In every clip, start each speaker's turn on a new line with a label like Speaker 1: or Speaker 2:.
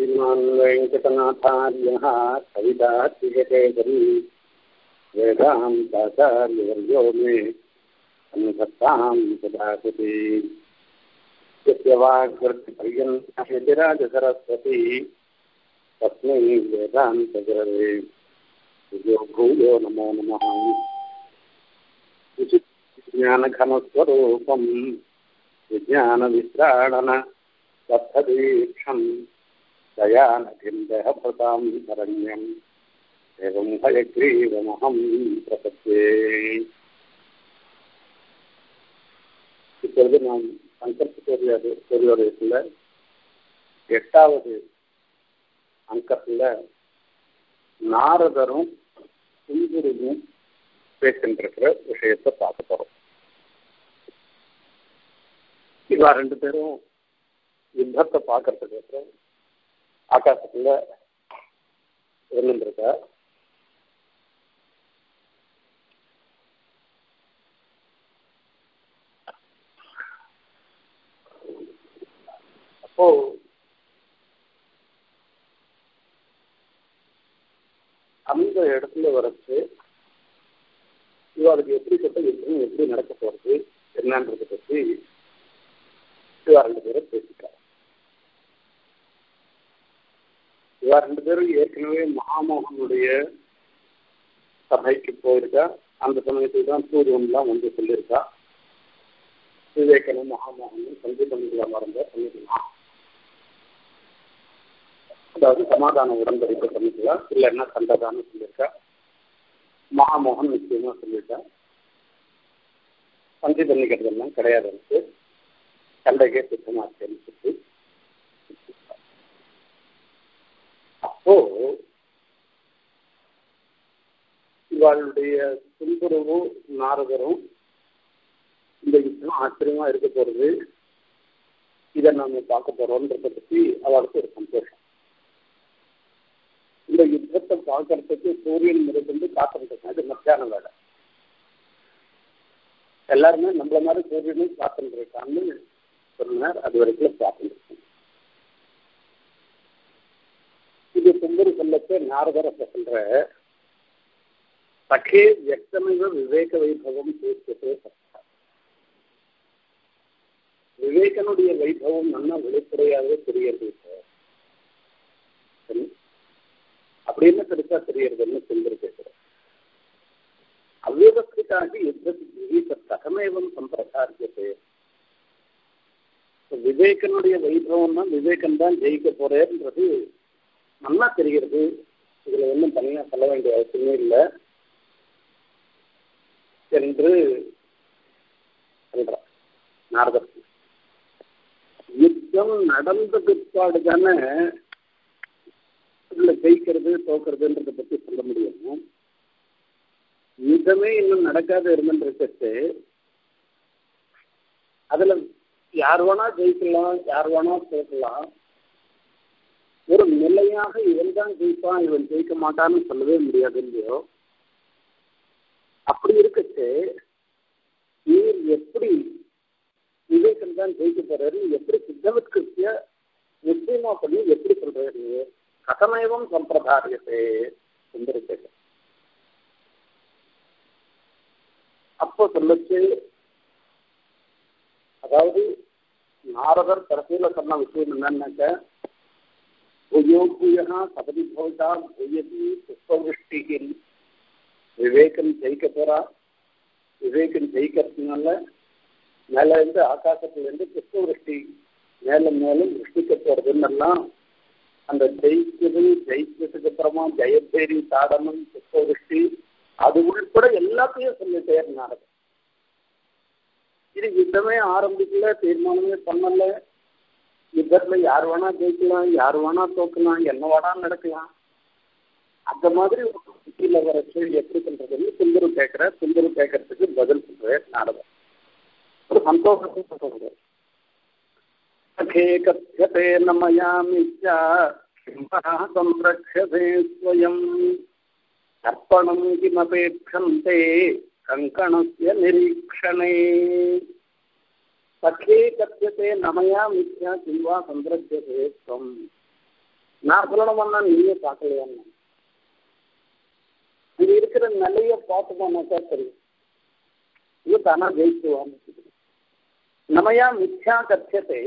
Speaker 1: श्रीमान् वेङ्कटनाथार्यः कवितात्रिकेसरी वेदान्ताचार्यवर्यो मे अनुसत्तां सदाकृति यस्य वाग्वृत्तिपर्यन्तायतिराजसरस्वती तस्मै वेदान्तगुरवे भूयो भूयो नमो नमः विज्ञानघनस्वरूपं विज्ञानविश्राणन तत्थदीक्षं दयानखिन्दहभृतां शरण्यम् एवं हयग्रीवमहं प्रपद्ये இப்பொழுது நாம் சங்கர் சூரியாது சூரியோதயத்தில் எட்டாவது அங்கத்தில் நாரதரும் சுந்தரியும் பேசின்றிருக்கிற விஷயத்தை பார்க்க போகிறோம் இவா ரெண்டு பேரும் யுத்தத்தை பார்க்கறதுக்கு அப்புறம் ஆகாசத்துல இருந்துருக்கா அப்போ அந்த இடத்துல வரச்சு இவாளுக்கு எப்படிப்பட்ட யுத்தம் எப்படி நடக்க போறது என்னன்றதை பற்றி இவா ரெண்டு பேரும் பேசிட்டார் இவா ரெண்டு பேரும் ஏற்கனவே மகாமோகனுடைய சபைக்கு போயிருக்கா அந்த சமயத்துக்கு தான் சூரியன்லாம் வந்து சொல்லியிருக்கா விவேகனும் மகாமோகனும் சங்கீதம் மறந்த பண்ணிக்கலாம் அதாவது சமாதான உடன்படிக்கை பண்ணிக்கலாம் இல்லைன்னா சண்டதானம் சொல்லியிருக்கா மகாமோகன் நிச்சயமா சொல்லியிருக்கா சந்தி பண்ணிக்கிறதெல்லாம் கிடையாது எனக்கு சண்டைக்கே சுத்தமாச்சேன்னு சொல்லி அப்போ இவளுடைய துன்புறவும் நாரதரும் இந்த யுத்தம் ஆச்சரியமா இருக்க போறது இதை நாம பார்க்க போறோம்ன்றத பத்தி அவளுக்கு ஒரு சந்தோஷம் இந்த யுத்தத்தை பார்க்கறதுக்கு சூரியன் மிருந்து காத்திருக்கேன் இது மத்தியான வேலை எல்லாருமே நம்மள மாதிரி சூரியனும் காத்துட்டு இருக்கான்னு சொன்னார் அது வரைக்கும் பார்த்துருக்கோம் இது சுந்தரி சொல்லத்தை நாரதர சொல்ற சகே வியக்தமிவ விவேக வைபவம் பேசியதே சத்தா விவேகனுடைய வைபவம் நல்லா வெளிப்படையாகவே தெரியறது சரி அப்படின்னு பெருசா தெரியறதுன்னு சுந்தரி கேட்கிறேன் அவ்யவஸ்திதாகி யுத்தத்தி கதமேவம் சம்பிரசாரியத்தை விவேகனுடைய வைபவம் தான் விவேகன் தான் ஜெயிக்க போறேன்றது நல்லா தெரிகிறது இதுல ஒன்றும் தனியா சொல்ல வேண்டிய அவசியமே இல்லை என்று சொல்றார் நாரதர் யுத்தம் நடந்த பிற்பாடு தானே இதுல ஜெயிக்கிறது தோக்கிறதுன்றதை பத்தி சொல்ல முடியும் யுத்தமே இன்னும் நடக்காத இருந்துட்டு அதுல யார் வேணா ஜெயிக்கலாம் யார் வேணா தோக்கலாம் ஒரு நிலையாக இவன் தான் ஜெயிப்பான் இவன் ஜெயிக்க மாட்டான்னு சொல்லவே முடியாது இல்லையோ அப்படி இருக்கச்சு நீர் எப்படி விவேகன் தான் ஜெயிக்க போறாரு எப்படி சித்தவத்கிருத்திய நிச்சயமா பண்ணி எப்படி சொல்றாரு கதமேவம் சம்பிரதாரியத்தை சுந்தரிக்க அப்போ சொல்லுச்சு அதாவது நாரதர் கடைசியில சொன்ன விஷயம் என்னன்னாக்க புயோ புயா சபதி போதா புயதி புஷ்பவிருஷ்டிகின் விவேகன் ஜெயிக்க போறா விவேகன் ஜெயிக்கிறதுனால மேல இருந்து ஆகாசத்துல இருந்து புஷ்பவிருஷ்டி மேலும் மேலும் விருஷ்டிக்க போறதுன்னெல்லாம் அந்த ஜெயிச்சது ஜெயிச்சதுக்கு அப்புறமா ஜெயபேரி தாடனம் புஷ்பவிருஷ்டி அது உள்பட எல்லாத்தையும் சொல்லிட்டே இருந்தாரு இது யுத்தமே ஆரம்பிக்கல தீர்மானமே பண்ணல யுத்தத்துல யார் வேணா ஜெயிக்கலாம் யார் வேணா தோக்கலாம் என்ன வேணா நடக்கலாம் அந்த மாதிரி ஒரு கீழே வர கேள்வி எப்படி பண்றதுன்னு சுந்தரு கேட்கிற சுந்தரு கேட்கறதுக்கு பதில் சொல்றேன் நாடகம் ஒரு சந்தோஷத்தை சொல்றேன் सखे कथ्यते न मया मिथ्या संरक्ष्यते स्वयम् अर्पणं किमपेक्षन्ते कङ्कणस्य निरीक्षणे सखे कथ्यते न मया मिथ्या किं वा सन्द्रज्यते त्वम् நான் சொல்லணுமான்னா நீயே பார்க்கலையான்னு இது இருக்கிற நிலைய பார்த்துக்கோனாக்கா தெரியும் இது தானா ஜெயிச்சுவான்னு நமையா மித்யா கட்சத்தை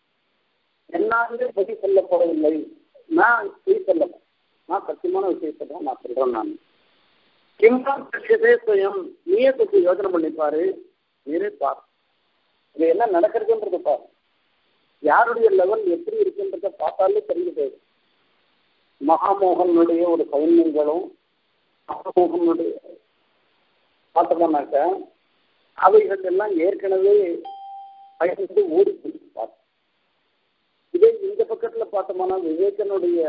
Speaker 1: என்னாலே பதி சொல்லப்படவில்லை நான் பொய் சொல்ல நான் சத்தியமான விஷயத்தை தான் நான் சொல்றேன் நான் கிம்பா கட்சதே சுயம் நீயே கொஞ்சம் யோசனை பண்ணி பாரு நீரே பார் இது என்ன நடக்கிறதுன்றது பாரு யாருடைய லெவல் எப்படி இருக்குன்றத பார்த்தாலே தெரிஞ்சு போயிடும் மகாமோகனுடைய ஒரு சைன்யங்களும் மகாமோகனுடைய பார்த்தோம்னாக்க அவைகள் எல்லாம் ஏற்கனவே பயந்து ஓடி போயிருப்பார் இதே இந்த பக்கத்துல பார்த்தோம்னா விவேகனுடைய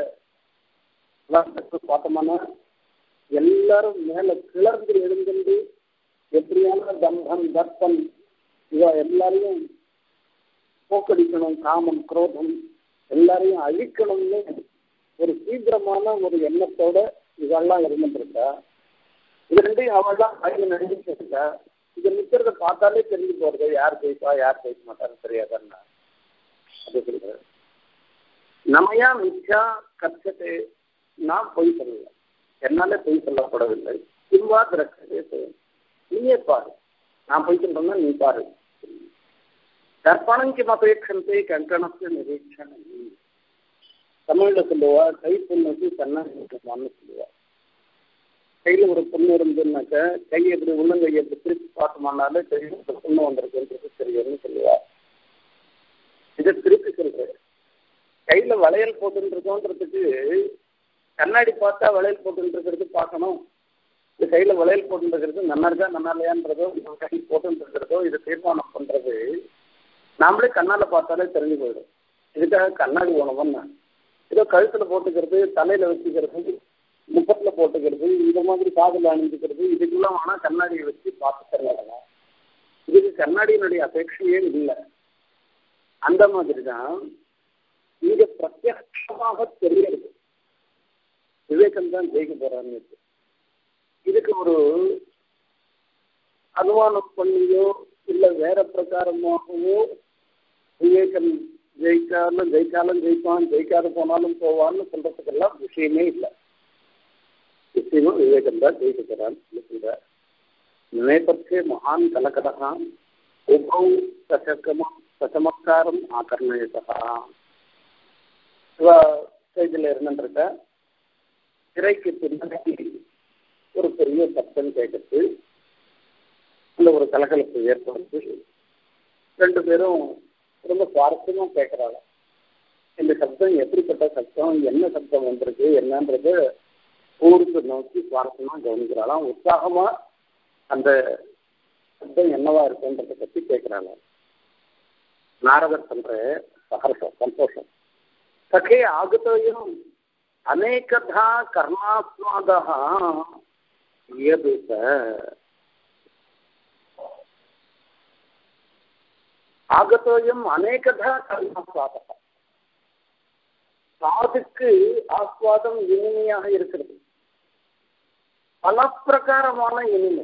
Speaker 1: பார்த்தோம்னா எல்லாரும் மேல கிளர்ந்து எழுந்து எப்படியான தம்பம் தர்ப்பம் இவ எல்லாரையும் போக்கடிக்கணும் காமம் குரோதம் எல்லாரையும் அழிக்கணும்னு ஒரு தீவிரமான ஒரு எண்ணத்தோட இதெல்லாம் இருந்துருக்கா இது ரெண்டையும் அவள்லாம் அழிவு நடிச்சுட்டு இருக்கா இது நிக்கிறத பார்த்தாலே தெரிஞ்சு போறது யார் ஜெயிப்பா யார் ஜெயிக்க மாட்டான்னு தெரியாதுன்னா அது சொல்றேன் நமையா மிச்சா கச்சத்தை நான் பொய் சொல்லல என்னால பொய் சொல்லப்படவில்லை சிவா திரக்கதே நீயே பாரு நான் பொய் சொல்றேன்னா நீ பாரு தர்ப்பணம் கிமபேட்சந்தே கங்கணத்தை நிரீட்சணம் தமிழ்ல சொல்லுவா கை புண்ணுக்கு கண்ணான்னு சொல்லுவா கையில ஒரு புண்ணு இருந்துன்னாக்க கை எப்படி உள்ளங்கை எப்படி திருப்பி பார்த்தோம்னாலே தெரியும் இந்த புண்ணு வந்திருக்குன்றது தெரியும்னு சொல்லுவா இதை திருப்பி சொல்றேன் கையில வளையல் போட்டுருக்கோன்றதுக்கு கண்ணாடி பார்த்தா வளையல் போட்டுருக்கிறது பார்க்கணும் இந்த கையில வளையல் போட்டுருக்கிறது நல்லா இருக்கா நல்லா இல்லையான்றதோ கை போட்டுருக்கிறதோ இதை தீர்மானம் பண்றது நாமளே கண்ணால பார்த்தாலே தெரிஞ்சு போயிடும் இதுக்காக கண்ணாடி உணவுன்னா ஏதோ கழுத்துல போட்டுக்கிறது தலையில வச்சுக்கிறது முப்பத்துல போட்டுக்கிறது இந்த மாதிரி காதில் அணிஞ்சுக்கிறது இதுக்கெல்லாம் ஆனா கண்ணாடியை வச்சு பார்த்து தெரியாதலாம் இதுக்கு கண்ணாடியினுடைய அபேட்சையே இல்லை அந்த மாதிரி தான் இங்க பிரத்யமாக தெரியுது விவேகம் தான் ஜெயிக்க போறான்னு இதுக்கு ஒரு அனுமானம் பண்ணியோ இல்ல வேற பிரகாரமாகவோ விவேகம் ஜெயிக்காலும் ஜெயிக்காலும் ஜெயிப்பான் ஜெயிக்காத போனாலும் போவான்னு சொல்றதுக்கெல்லாம் விஷயமே இல்லை நிச்சயமா விவேகம் தான் ஜெயிக்க போறான்னு சொல்ற நேபத்திய மகான் கலகதா உபௌ சசகமா சசமக்காரம் ஆகர்ணயதா இவ ஸ்டேஜில் இருந்துருக்க திரைக்கு பின்னாடி ஒரு பெரிய சத்தம் கேட்குது அந்த ஒரு கலகலப்பு ஏற்படுத்து ரெண்டு பேரும் ரொம்ப சுவாரஸ்யமா கேட்கறாங்க இந்த சப்தம் எப்படிப்பட்ட சப்தம் என்ன சப்தம் வந்திருக்கு என்னன்றது ஊருக்கு நோக்கி சுவாரஸ்யமா கவனிக்கிறாளாம் உற்சாகமா அந்த சப்தம் என்னவா இருக்குன்றத பத்தி கேட்கிறாங்க நாரதர் பண்ற சகர்ஷம் சந்தோஷம் சகே ஆகத்தோயும் அநேகதா கர்மாஸ்வாதா யது ஆகத்தோயம் அநேகதா கர்மாஸ்வாதா காதுக்கு ஆஸ்வாதம் இனிமையாக இருக்கிறது பல பிரகாரமான இனிமை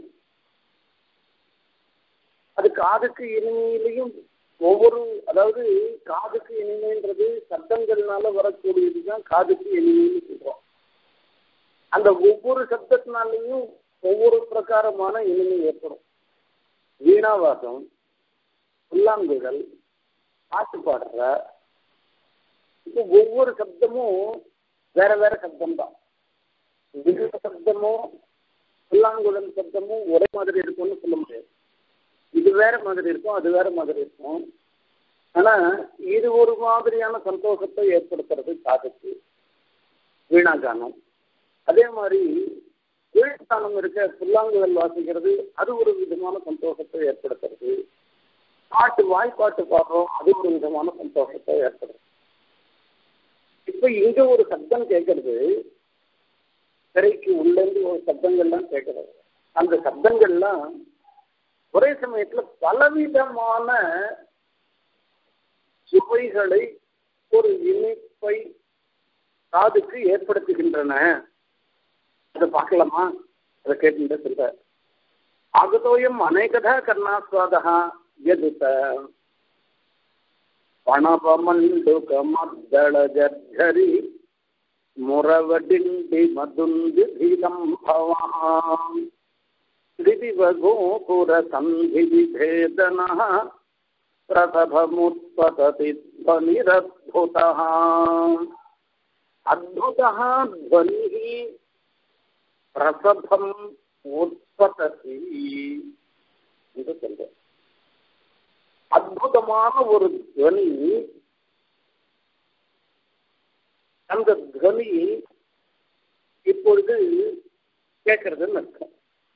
Speaker 1: அது காதுக்கு இனிமையிலையும் ஒவ்வொரு அதாவது காதுக்கு இனிமைன்றது சப்தங்கள்னால வரக்கூடியதுதான் காதுக்கு இனிமைன்னு சொல்றோம் அந்த ஒவ்வொரு சப்தத்தினாலையும் ஒவ்வொரு பிரகாரமான இனிமை ஏற்படும் வீணாவாசம் புல்லாங்குழல் பாட்டு பாடுற இப்போ ஒவ்வொரு சப்தமும் வேற வேற சப்தம் தான் விரு சப்தமும் புல்லாங்குழல் சப்தமும் ஒரே மாதிரி இருக்கும்னு சொல்ல முடியாது இது வேற மாதிரி இருக்கும் அது வேற மாதிரி இருக்கும் ஆனா இது ஒரு மாதிரியான சந்தோஷத்தை ஏற்படுத்துறது காதுக்கு வீணாகானம் அதே மாதிரி வீழ்த்தானம் இருக்க புல்லாங்குழல் வாசிக்கிறது அது ஒரு விதமான சந்தோஷத்தை ஏற்படுத்துறது பாட்டு வாய்ப்பாட்டு பாடுறோம் அது ஒரு விதமான சந்தோஷத்தை ஏற்படுத்தும் இப்ப இங்க ஒரு சப்தம் கேட்கறது திரைக்கு உள்ளேந்து ஒரு சப்தங்கள்லாம் கேட்கறது அந்த சப்தங்கள்லாம் ஒரே சமயத்துல பலவிதமான சுவைகளை ஒரு இனிப்பை காதுக்கு ஏற்படுத்துகின்றன அதை பார்க்கலாமா அதை கேட்டு சொல்ற ஆகதோயம் அநேகதா கர்ணாஸ்வாதா यदुत पणवमण्डुकमद्दळजर्झरि முரவடிண்டி மதுந்து தீதம்பவாம் திதிவகோபுர சந்தி விபேதன பிரசபமுத்பததி ध्वनिरद्भुतः अद्भुतः ध्वनिः பிரசபம் உற்பத்தி என்று சொல்ற அற்புதமான ஒரு துவனி அந்த துவனி இப்பொழுது கேட்கறதுன்னு அர்த்தம்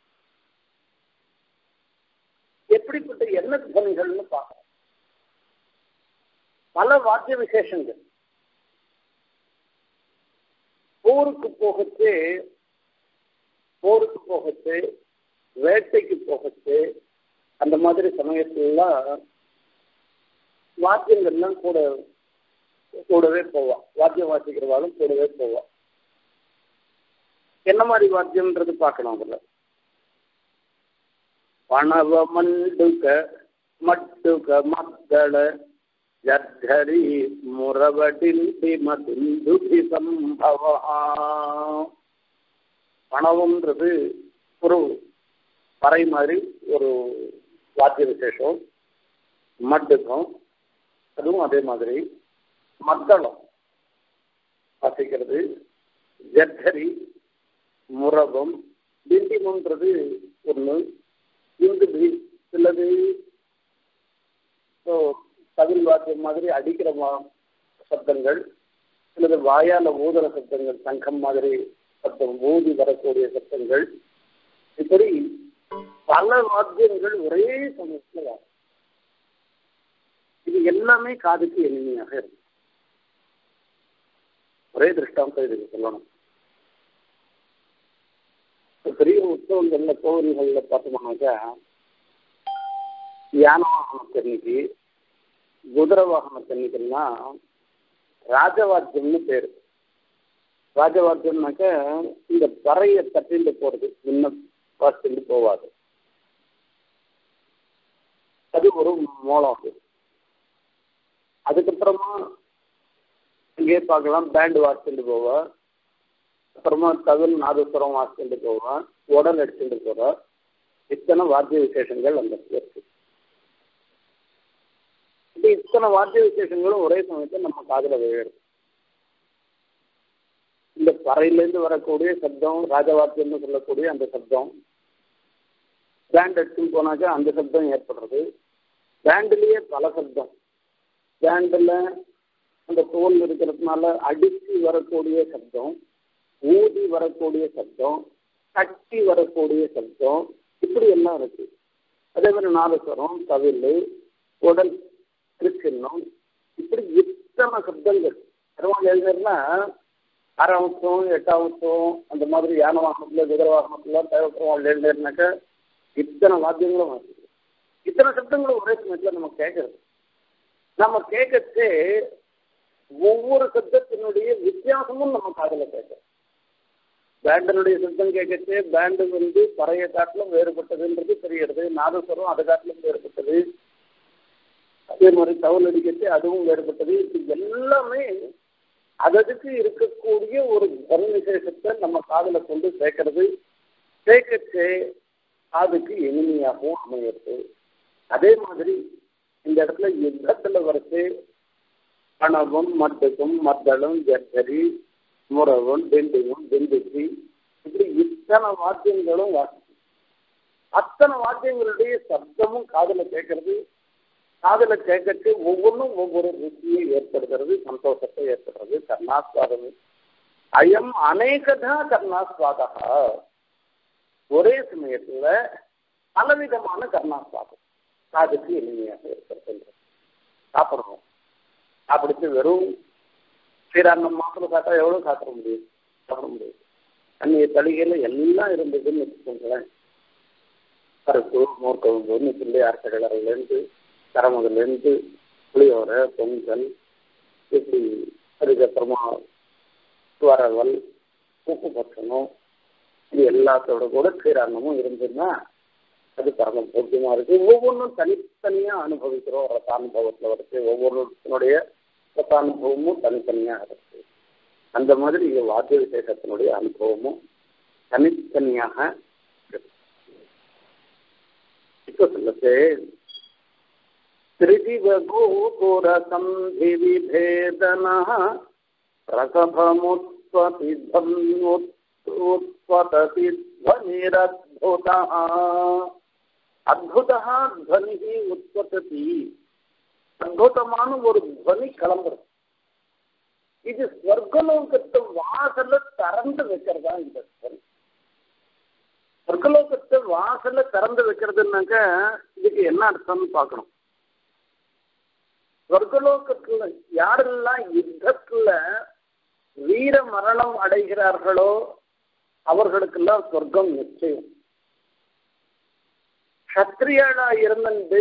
Speaker 1: எப்படிப்பட்ட என்ன துவனிகள்னு பார்க்கணும் பல வாத்திய விசேஷங்கள் போருக்கு போகச்சு போருக்கு போகச்சு வேட்டைக்கு போகச்சு அந்த மாதிரி சமயத்துலாம் வாத்தியங்கள்லாம் கூட கூடவே போவான் வாத்தியம் வாசிக்கிறவாலும் கூடவே போவான் என்ன மாதிரி வாத்தியம்ன்றது பார்க்கணும் அதில் பணவ மண்டுக மட்டுக மத்தள ஜர்ஹரி முரவடிந்தி மதுந்துபி சம்பவா பணவம்ன்றது ஒரு பறை மாதிரி ஒரு வாத்திய விசேஷம் மட்டுக்கும் அதுவும் அதே மாதிரி மத்தளம் வாசிக்கிறது ஜர்ஹரி முரபம் பிண்டிமன்றது ஒன்று இந்து சிலது தவில் வாத்தியம் மாதிரி அடிக்கிற சப்தங்கள் சிலது வாயால ஊதுற சப்தங்கள் சங்கம் மாதிரி சப்தம் ஊதி வரக்கூடிய சப்தங்கள் இப்படி பல வாத்தியங்கள் ஒரே சமயத்தில் வரும் இது எல்லாமே காதுக்கு எளிமையாக இருக்கும் ஒரே திருஷ்டாந்தம் இதுக்கு சொல்லணும் பெரிய உற்சவங்கள்ல கோவில்கள்ல பார்த்தோம்னாக்கா யான வாகனத்தன்னைக்கு குதிரை வாகனத்தன்னைக்குன்னா ராஜவாத்தியம்னு பேரு ராஜவாத்தியம்னாக்க இந்த பறைய தட்டிண்டு போறது முன்ன வாசிட்டு போவாது அது ஒரு மோளம் அது அதுக்கப்புறமா இங்கே பார்க்கலாம் பேண்டு வாசிட்டு போவா அப்புறமா தவில் நாதஸ்வரம் வாசிட்டு போவான் உடல் எடுத்துட்டு போறா இத்தனை வாத்திய விசேஷங்கள் அந்த இருக்கு இது இத்தனை வாத்திய விசேஷங்களும் ஒரே சமயத்தில் நம்ம காதில் விழுது இந்த பறையிலேருந்து வரக்கூடிய சப்தம் ராஜவாத்தியம்னு சொல்லக்கூடிய அந்த சப்தம் பேண்ட் எடுத்துன்னு போனாக்கா அந்த சப்தம் ஏற்படுறது பேண்ட்லேயே பல சப்தம் பேண்டில் அந்த தோல் இருக்கிறதுனால அடித்து வரக்கூடிய சப்தம் ஊதி வரக்கூடிய சப்தம் தட்டி வரக்கூடிய சப்தம் இப்படி எல்லாம் இருக்கு அதே மாதிரி நாதஸ்வரம் தவில் உடல் திருச்சின்னம் இப்படி இத்தனை சப்தங்கள் பெருமாள் எழுதுனா ஆறாவசம் எட்டாவசம் அந்த மாதிரி யான வாகனத்துல குதிரை வாகனத்துல தேவைப்பெருமாள் எழுதுனாக்கா இத்தனை வாத்தியங்களும் வாசிக்குது இத்தனை சப்தங்களும் ஒரே சமயத்தில் நம்ம கேட்கறது நம்ம கேட்கறதே ஒவ்வொரு சப்தத்தினுடைய வித்தியாசமும் நம்ம காதில் கேட்கறோம் பேண்டனுடைய சப்தம் கேட்கறது பேண்டு வந்து பறைய காட்டிலும் வேறுபட்டதுன்றது தெரிகிறது நாதஸ்வரம் அதை காட்டிலும் வேறுபட்டது அதே மாதிரி தவல் அடிக்கிறது அதுவும் வேறுபட்டது இது எல்லாமே அதற்கு இருக்கக்கூடிய ஒரு தர்ம விசேஷத்தை நம்ம காதில் கொண்டு சேர்க்கறது சேர்க்கச்சு காதுக்கு எளிமையாகவும் அமையிறது அதே மாதிரி இந்த இடத்துல யுத்தத்தில் வரைச்சு கணவம் மட்டுக்கும் மத்தளம் ஜர்கரி முறவன் பெண்டுவும் பெண்டுச்சி இப்படி இத்தனை வாத்தியங்களும் வாசிக்கும் அத்தனை வாத்தியங்களுடைய சப்தமும் காதல கேட்கறது காதல கேட்கறது ஒவ்வொன்றும் ஒவ்வொரு ருச்சியை ஏற்படுகிறது சந்தோஷத்தை ஏற்படுறது கர்ணாஸ்வாதம் அயம் அநேகதா கர்ணாஸ்வாதா ஒரே சமயத்துல பலவிதமான கர்ணாஸ்வாதம் காதுக்கு எளிமையாக ஏற்படுத்துகிறது சாப்பிடணும் சாப்பிடுச்சு வெறும் ஸ்ரீராங்கம் மாத்திரம் சாப்பிட்டா எவ்வளோ சாப்பிட முடியும் சாப்பிட முடியும் அன்னைய தளிகையில் எல்லாம் இருந்ததுன்னு வச்சுக்கோங்களேன் பருப்பு மோர்கவும்புன்னு பிள்ளையார் கடலறையிலேருந்து கரமுதலேருந்து புளியோரை பொங்கல் இப்படி அதுக்கப்புறமா வரவல் உப்பு பச்சனம் இது எல்லாத்தோட கூட ஸ்ரீராங்கமும் இருந்ததுன்னா அது பரம போக்கியமாக இருக்கு ஒவ்வொன்றும் தனித்தனியாக அனுபவிக்கிறோம் ரசானுபவத்தில் வரைக்கும் ஒவ்வொருத்தனுடைய ரசானுபவமும் தனித்தனியாக இருக்கு அந்த மாதிரி இங்க வாத்திய விசேஷத்தினுடைய அனுபவமும் தனித்தனியாக இருக்கு. இப்போ சொல்லுது त्रिदिवगोपुरसन्धि विभेदनः प्रसभमुत्पतिध्वन्युत्पतति ध्वनिरद्भुतः அற்புதா துவனி உற்பத்தி அற்புதமான ஒரு துவனி கிளம்புறது இது ஸ்வர்கலோகத்தை வாசல்ல திறந்து வைக்கிறதா இந்த துவனி சொர்க்கலோகத்தை வாசல்ல திறந்து வைக்கிறதுனாக்க இதுக்கு என்ன அர்த்தம்னு பார்க்கணும் சொர்க்கலோகத்துல யாரெல்லாம் யுத்தத்துல வீர மரணம் அடைகிறார்களோ அவர்களுக்கெல்லாம் சொர்க்கம் நிச்சயம் சத்திரியனா இருந்துட்டு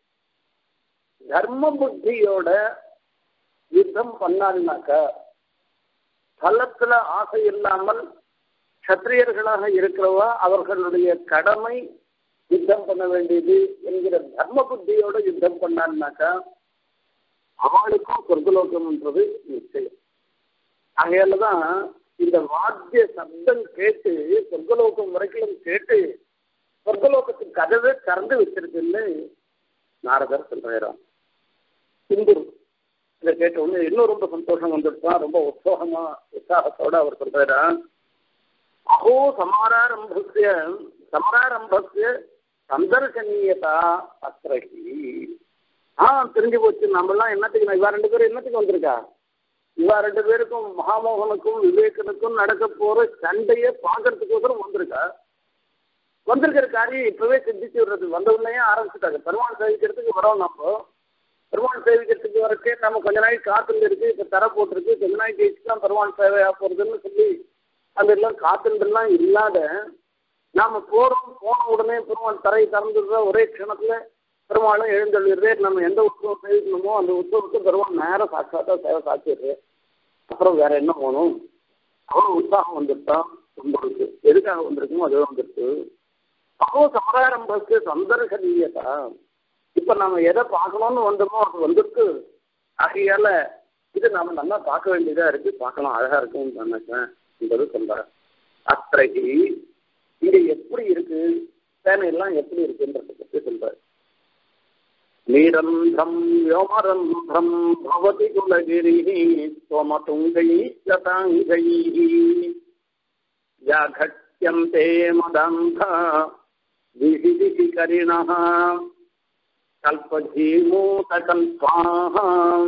Speaker 1: தர்ம புத்தியோட யுத்தம் பண்ணாருனாக்கா பலத்துல ஆசை இல்லாமல் சத்திரியர்களாக இருக்கிறவா அவர்களுடைய கடமை யுத்தம் பண்ண வேண்டியது என்கிற தர்ம புத்தியோட யுத்தம் பண்ணாருனாக்கா அவளுக்கும் சொர்க்கலோகம்ன்றது நிச்சயம் ஆகையாலதான் இந்த வாத்திய சப்தம் கேட்டு சொர்க்கலோகம் வரைக்கும் கேட்டு சொர்க்கலோகத்துக்கு கதவே திறந்து வச்சிருக்குன்னு நாரதர் சொல்றாராம் சிந்துரு இதை கேட்ட உடனே இன்னும் ரொம்ப சந்தோஷம் வந்துடுச்சான் ரொம்ப உற்சாகமா உற்சாகத்தோட அவர் சொல்றாரா அஹோ சமாராரம்பஸ்ய சமராரம்பஸ்ய சந்தர்சனீயதா அத்திரகி ஆ தெரிஞ்சு போச்சு நம்மலாம் என்னத்துக்கு இவா ரெண்டு பேரும் என்னத்துக்கு வந்திருக்கா இவா ரெண்டு பேருக்கும் மகாமோகனுக்கும் விவேகனுக்கும் நடக்க போற சண்டையை பார்க்கறதுக்கோசரம் வந்திருக்கா வந்திருக்கிற காரியம் இப்பவே சிந்திச்சு விடுறது வந்த உடனே ஆரம்பிச்சுட்டாங்க பெருமாள் சேவிக்கிறதுக்கு வரோம் நம்ம பெருமாள் சேவிக்கிறதுக்கு வரக்கே நம்ம கொஞ்ச நாளைக்கு காத்துல இருக்கு இப்ப தர போட்டிருக்கு கொஞ்ச நாளைக்கு கழிச்சு தான் பெருமாள் சேவையா போறதுன்னு சொல்லி அதெல்லாம் காத்துலாம் இல்லாத நாம போறோம் போன உடனே பெருமாள் தரையை திறந்துடுற ஒரே க்ஷணத்துல பெருமாளும் எழுந்தள்ளிடுறே நம்ம எந்த உற்சவம் சேவிக்கணுமோ அந்த உற்சவத்தை பெருமாள் நேரம் சாட்சாத்தா சேவை சாத்திடுறது அப்புறம் வேற என்ன போகணும் அவ்வளவு உற்சாகம் வந்துட்டான் உங்களுக்கு எதுக்காக வந்திருக்குமோ அது வந்துருக்கு அவ்வளோ சமராரம்பத்துக்கு சந்தர்கதீயதா இப்ப நாம எதை பார்க்கணும்னு வந்தோமோ அது வந்துருக்கு ஆகையால இது நாம நல்லா பார்க்க வேண்டியதா இருக்கு பார்க்கலாம் அழகா இருக்கும்னு நினைச்சேன் என்பது சொல்றார் அத்திரைக்கு இங்க எப்படி இருக்கு சேனையெல்லாம் எப்படி இருக்குன்றத பத்தி சொல்றாரு நீரந்தம் யோமரந்தம் பவதி குலகிரி சோமதுங்கை சதாங்கை யாகட்யந்தே மதந்த விசிதிகரிணः कल्पजीमूतकल्पाः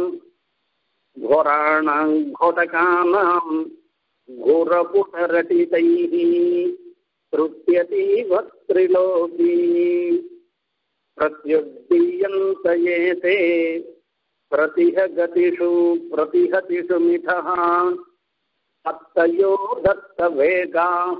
Speaker 1: घोराणां घोटकानां घोरपुटरटितैः तृप्यतीव त्रिलोकी प्रत्युद्दीयन्त एते प्रतिह गतिषु प्रतिहतिषु मिथः अत्तयो दत्तवेगाः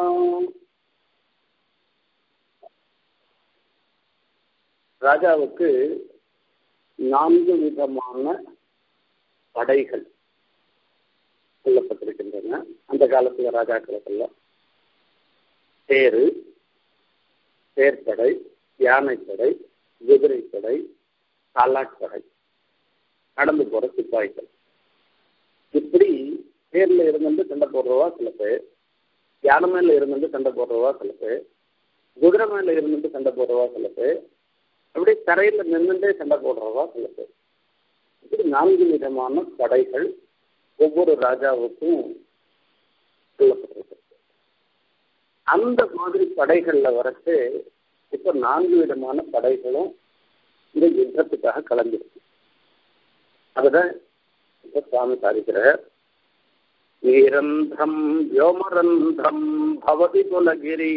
Speaker 1: ராஜாவுக்கு நான்கு விதமான படைகள் சொல்லப்பட்டிருக்கின்றன அந்த காலத்துல ராஜாக்களுக்கெல்லாம் தேரு தேர்ப்படை யானைப்படை குதிரைப்படை காலாட்படை நடந்து போற சிப்பாய்கள் இப்படி தேர்ல இருந்து சண்டை போடுறவா சில பேர் யானை மேல இருந்து சண்டை போடுறவா சில பேர் குதிரை மேல இருந்து சண்டை போடுறவா சில பேர் அப்படி தரையில நின்றுட்டே சண்டை போடுறவா சில பேர் இப்படி நான்கு விதமான படைகள் ஒவ்வொரு ராஜாவுக்கும் சொல்லப்பட்டிருக்கு அந்த மாதிரி படைகள்ல வரச்சு இப்ப நான்கு விதமான படைகளும் இந்த யுத்தத்துக்காக கலந்துருக்கு அதுதான் இப்ப சுவாமி சாதிக்கிறார் வீரந்தம் வ்யோமரந்தம் பவதி குலகிரி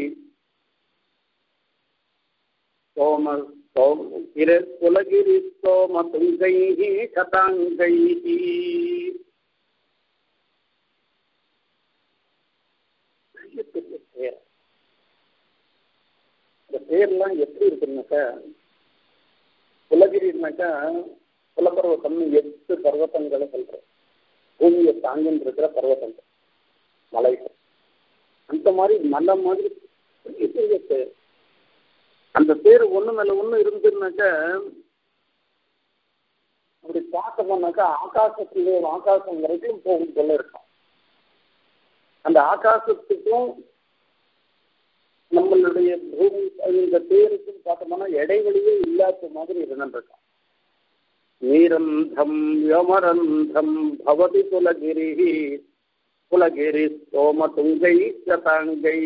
Speaker 1: சோம குலகிரி சோம துங்கை சதாங்கை பெரிய பேர் இந்த பேர்லாம் எப்படி இருக்குன்னாக்கா குலகிரினாக்கா குலப்பர்வத்தம் எட்டு பர்வத்தங்களை சொல்றோம் பூமியை தாங்கின்னு இருக்கிற பர்வத்தங்கள் மலைகள் அந்த மாதிரி மலை மாதிரி பெரிய பெரிய பேர் அந்த பேர் ஒண்ணு மேல ஒண்ணு இருந்துன்னாக்கா அப்படி பார்த்தோம்னாக்கா ஆகாசத்திலே ஆகாசம் வரைக்கும் போகும் போல இருக்கும் அந்த ஆகாசத்துக்கும் நம்மளுடைய பூமி இந்த தேருக்கும் பார்த்தோம்னா இடைவெளியே இல்லாத மாதிரி இருந்துருக்கான் நீரந்தம் யமரந்தம் பவதி குலகிரி குலகிரி சோமதுங்கை சதாங்கை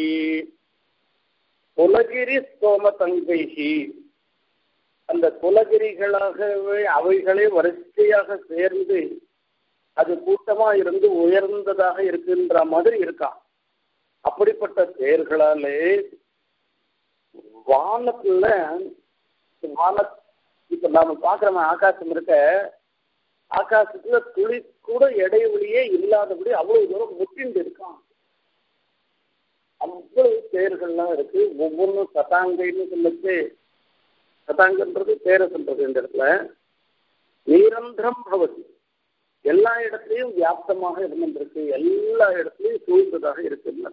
Speaker 1: குலகிரி சோமதங்கை அந்த குலகிரிகளாகவே அவைகளே வரிசையாக சேர்ந்து அது கூட்டமா இருந்து உயர்ந்ததாக இருக்கின்ற மாதிரி இருக்கான் அப்படிப்பட்ட தேர்களாலே வானத்துல வான இப்ப நாம பாக்குற ஆகாசம் இருக்க ஆகாசத்துல துளி கூட இடைவெளியே இல்லாதபடி அவ்வளவு தூரம் முட்டிண்டு இருக்கான் அவ்வளவு தேர்கள்லாம் இருக்கு ஒவ்வொன்றும் சதாங்கைன்னு சொல்லிட்டு சதாங்கன்றது பேரை சொல்றது இந்த இடத்துல நிரந்தரம் பவதி எல்லா இடத்துலையும் வியாப்தமாக இருந்திருக்கு எல்லா இடத்துலையும் சூழ்ந்ததாக இருக்கு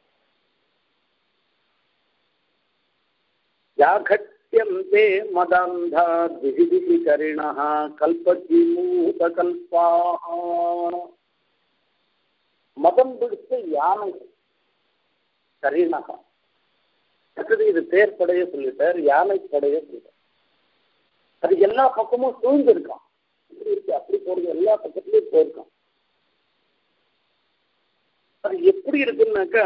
Speaker 1: யாகட்யந்தே மதாந்தா திசி திசி கரிணா கல்பஜிமூத கல்பா மதம் பிடித்த யானை கரீனகா அடுத்தது இது தேர் படைய சொல்லிட்டார் யானை படைய சொல்லிட்டார் அது எல்லா பக்கமும் சூழ்ந்து இருக்கான் இப்படி இருக்கு அப்படி போறது எல்லா பக்கத்துலயும் போயிருக்கான் அது எப்படி இருக்குன்னாக்கா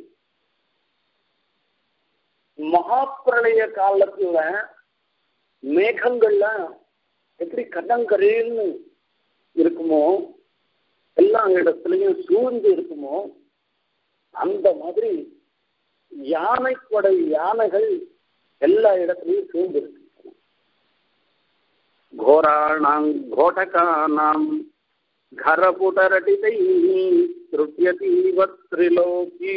Speaker 1: மகாப்பிரளய காலத்துல மேகங்கள்ல எப்படி கடங்கரைன்னு இருக்குமோ எல்லா இடத்துலையும் சூழ்ந்து இருக்குமோ அந்த மாதிரி யானைப்படை யானைகள் எல்லா இடத்துலையும் சூழ்ந்து இருக்கு घोराणां घोटकानां घरपुटरटितैः திருப்தியதீவ திரிலோகி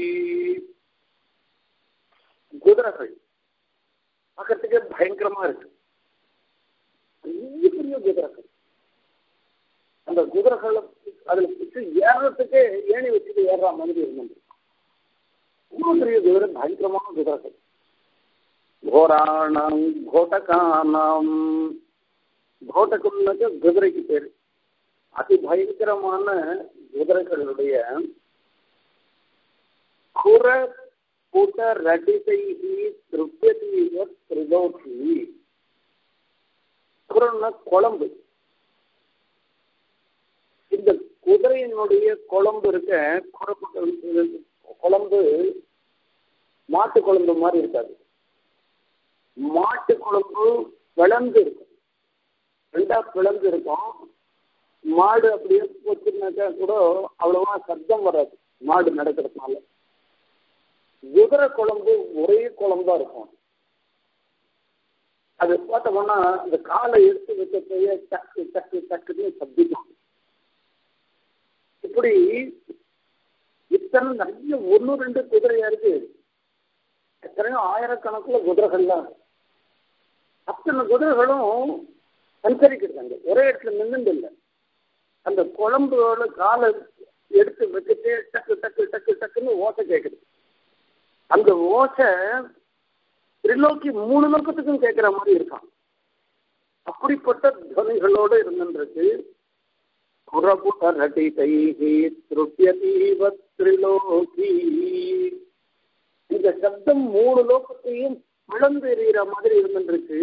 Speaker 1: குதிரைகள் பார்க்கறதுக்கே பயங்கரமா இருக்கு பெரிய பெரிய குதிரைகள் அந்த குதிரைகளை அதுல பிடிச்சு ஏறுறதுக்கே ஏணி வச்சுட்டு ஏறுற மாதிரி இருந்தது இவ்வளவு பெரிய குதிரை பயங்கரமான குதிரைகள் கோராணம் கோட்டகானாம் கோட்டகம்னாக்க குதிரைக்கு பேர் அதி பயங்கரமான குதிரைகளுடைய குர கூட்ட ரடிசைகி திருப்தியதீவ திரிலோகி குரம்னா குழம்பு இந்த குதிரையினுடைய குழம்பு இருக்க குரக்கூட்ட குழம்பு மாட்டு குழம்பு மாதிரி இருக்காது மாட்டு குழம்பு விளந்து இருக்கும் ரெண்டா பிளந்து இருக்கும் மாடு அப்படியே போச்சுனாக்கா கூட அவ்வளவா சப்தம் வராது மாடு நடக்கிறதுனால குதிரை குழம்பு ஒரே குழம்பா இருக்கும் அது பார்த்தோம்னா அந்த காலை எடுத்து வைக்கிறதையே டக்கு டக்கு டக்குன்னு சப்திக்கும் இப்படி இத்தனை நிறைய ஒன்று ரெண்டு குதிரையா இருக்கு எத்தனையோ ஆயிரக்கணக்குல குதிரைகள்லாம் அத்தனை குதிரைகளும் சஞ்சரிக்கிறாங்க ஒரே இடத்துல நின்றுண்டு இல்லை அந்த குழம்போட காலை எடுத்து வச்சுட்டு டக்கு டக்கு டக்கு டக்குன்னு ஓசை கேட்குது அந்த ஓசை திரிலோக்கி மூணு லோக்கத்துக்கும் கேட்குற மாதிரி இருக்கான் அப்படிப்பட்ட துவனிகளோடு இருந்துருக்கு புறபுடரடி தைஹி திருப்தியதீவ திரிலோகி இந்த சப்தம் மூணு லோகத்தையும் பிளந்து எறிகிற மாதிரி இருந்துருக்கு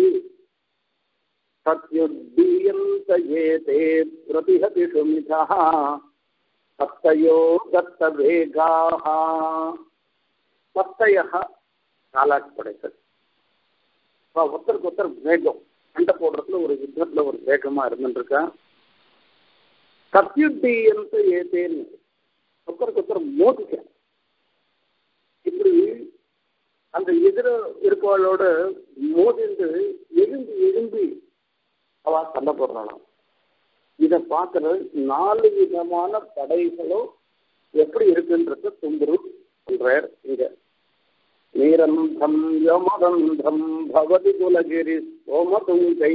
Speaker 1: सत्युद्दीयन्त ये ते प्रतिहतिषु मिथः सत्तयो दत्तवेगाः சத்தையக காலாட்டு படைத்தது ஒருத்தருக்கு ஒருத்தர் வேகம் சண்டை போடுறதுல ஒரு யுத்தத்துல ஒரு வேகமா இருந்துருக்கா சத்யுத்தீயந்த ஏதேன்னு ஒருத்தருக்கு ஒருத்தர் மோதிக்க இப்படி அந்த எதிர இருப்பவளோட மோதிந்து எழும்பி எழும்பி அவ சண்டை போடுறாளாம் இதை பார்க்கறது நாலு விதமான படைகளும் எப்படி இருக்குன்றத தும்புரு சொல்றார் இங்க நீரந்தம் யமரந்தம் பவதி குலகிரி சோமதுங்கை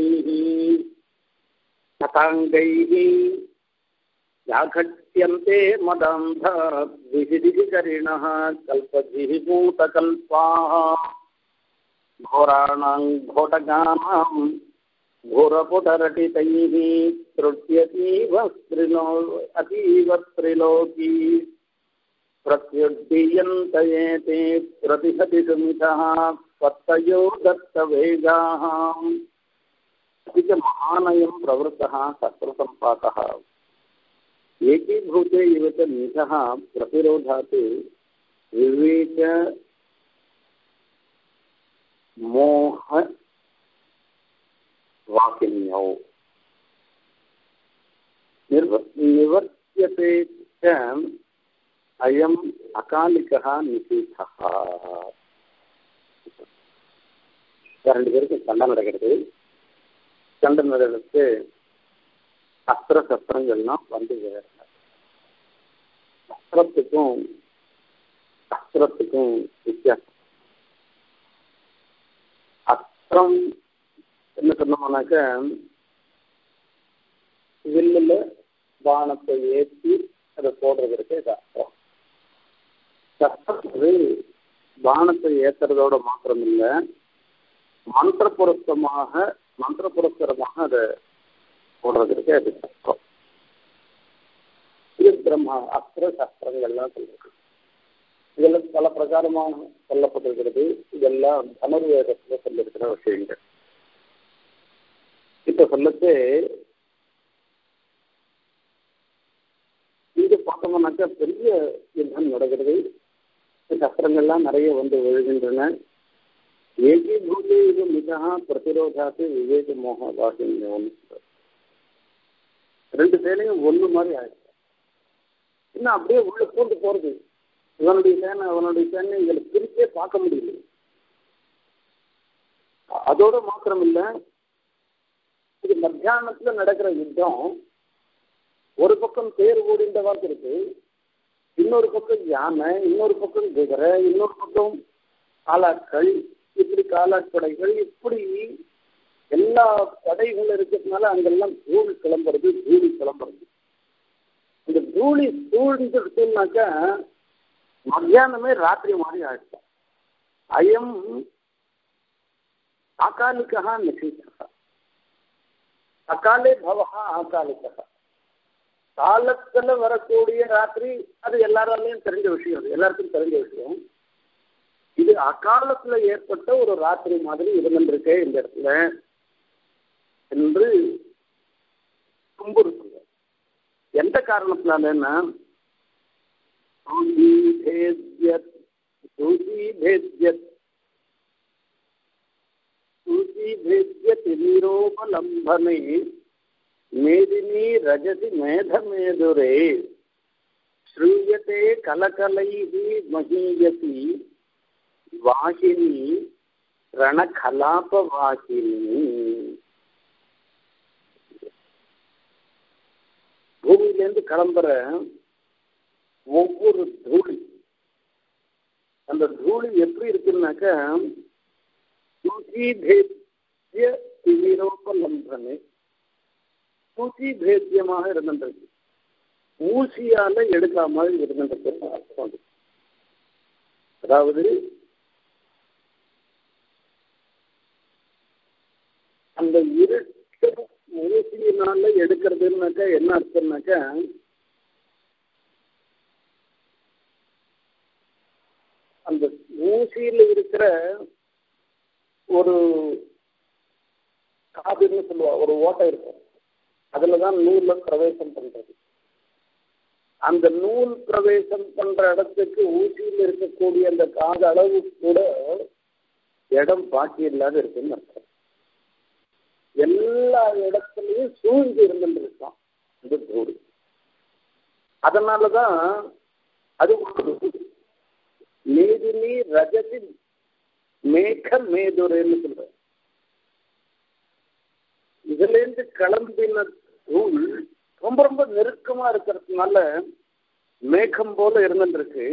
Speaker 1: சதாங்கை யாகட்யந்தே மதாந்த விசிதிகரிணः கல்பதிः பூதகல்பாः घोराणां घोटगानां घोरपुटरटितैः तृट्यतीव स्त्रिलो अतीव त्रिलोकी प्रत्युद्दीयन्त एते प्रतिहतिसुमितः पत्तयो दत्तवेगाः अपि च महानयं प्रवृत्तः शस्त्रसम्पातः एकीभूते इव च नीतः प्रतिरोधात् विवेक मोह वाकिन्यौ निर्व निवर्त्यते च अयम् अकालिकः निषीधः ரெண்டு பேருக்கும் சண்டை நடக்கிறது சண்டை நடக்கிறது அஸ்திர சஸ்திரங்கள்லாம் வந்து விழுறாங்க அஸ்திரத்துக்கும் அஸ்திரத்துக்கும் வித்தியாசம் அஸ்திரம் என்ன சொன்னோம்னாக்க வில்லுல பானத்தை ஏற்றி அதை போடுறதுக்கு இது அஸ்திரம் சஸ்திரம் பானத்தை ஏத்துறதோட மாத்திரம் இல்லை மந்திர புரஸ்தமாக மந்திர புரஸ்தரமாக அதை போடுறதுக்கு அது சஸ்திரம் இது பிரம்மா அஸ்திர சஸ்திரங்கள்லாம் சொல்றது இதெல்லாம் பல பிரகாரமாக சொல்லப்பட்டிருக்கிறது இதெல்லாம் தனுர்வேதத்துல சொல்லிருக்கிற விஷயங்கள் இப்ப சொல்லச்சு இங்க பார்த்தோம்னாக்கா பெரிய யுத்தம் நடக்கிறது சஸ்திரங்கள்லாம் நிறைய வந்து விழுகின்றன ஏகீபூதே இது மிகா பிரதிரோதாத்து விவேக மோக வாகின்னு ரெண்டு சேனையும் ஒண்ணு மாதிரி ஆயிடுச்சு இன்னும் அப்படியே உள்ள பூண்டு போறது இவனுடைய சேனை அவனுடைய சேனை இதுல பிரிச்சே பார்க்க முடியல அதோட மாத்திரம் இல்ல இது மத்தியானத்துல நடக்கிற யுத்தம் ஒரு பக்கம் தேர் ஓடிண்டவா இருக்கு இன்னொரு பக்கம் யானை இன்னொரு பக்கம் குதிரை இன்னொரு பக்கம் காலாட்கள் இப்படி காலாட்படைகள் இப்படி எல்லா படைகள் இருக்கிறதுனால அங்கெல்லாம் தூள் கிளம்புறது தூளி கிளம்புறது இந்த தூளி சூழ்ந்துருச்சுனாக்கா மத்தியானமே ராத்திரி மாதிரி ஆயிடுச்சு அயம் அகாலிக்கா நிஷிதா அகாலே பவஹா அகாலிக்கா காலத்துல வரக்கூடிய ராத்திரி அது எல்லாராலையும் தெரிஞ்ச விஷயம் அது எல்லாருக்கும் தெரிஞ்ச விஷயம் இது அகாலத்துல ஏற்பட்ட ஒரு ராத்திரி மாதிரி இருந்திருக்கே இந்த இடத்துல என்று துன்புறுத்துங்க எந்த காரணத்தினாலன்னா निरोपलम्भने मेदिनी रजति मेधमेधुरे श्रूयते कलकलैः महीयसी वाहिनी ரணகலாபவாகினி பூமியிலேருந்து கிளம்புற ஒவ்வொரு தூளி அந்த தூளி எப்படி இருக்குன்னாக்க சூச்சி பேத்திய திமிரோபலம்பனே சூச்சி பேத்தியமாக இருந்திருக்கு ஊசியால எடுக்காம இருந்திருக்கு அர்த்தம் அதாவது அந்த இருட்டு ஊசியினால எடுக்கிறதுனாக்கா என்ன அர்த்தம்னாக்கா அந்த ஊசியில இருக்கிற ஒரு காதுன்னு சொல்லுவா ஒரு ஓட்டை இருக்கும் அதுலதான் நூல்ல பிரவேசம் பண்றது அந்த நூல் பிரவேசம் பண்ற இடத்துக்கு ஊசியில் இருக்கக்கூடிய அந்த காது அளவு கூட இடம் பாக்கி இல்லாத இருக்குன்னு அர்த்தம் எல்லா இடத்துலையும் சூழ்ந்து இருந்துருக்கான் அந்த தூடு அதனாலதான் அது மேதினி ரஜதி மேக மேதுரைன்னு சொல்ற இதுல இருந்து கிளம்பின தூள் ரொம்ப ரொம்ப நெருக்கமா இருக்கிறதுனால மேகம் போல இருந்துருக்கு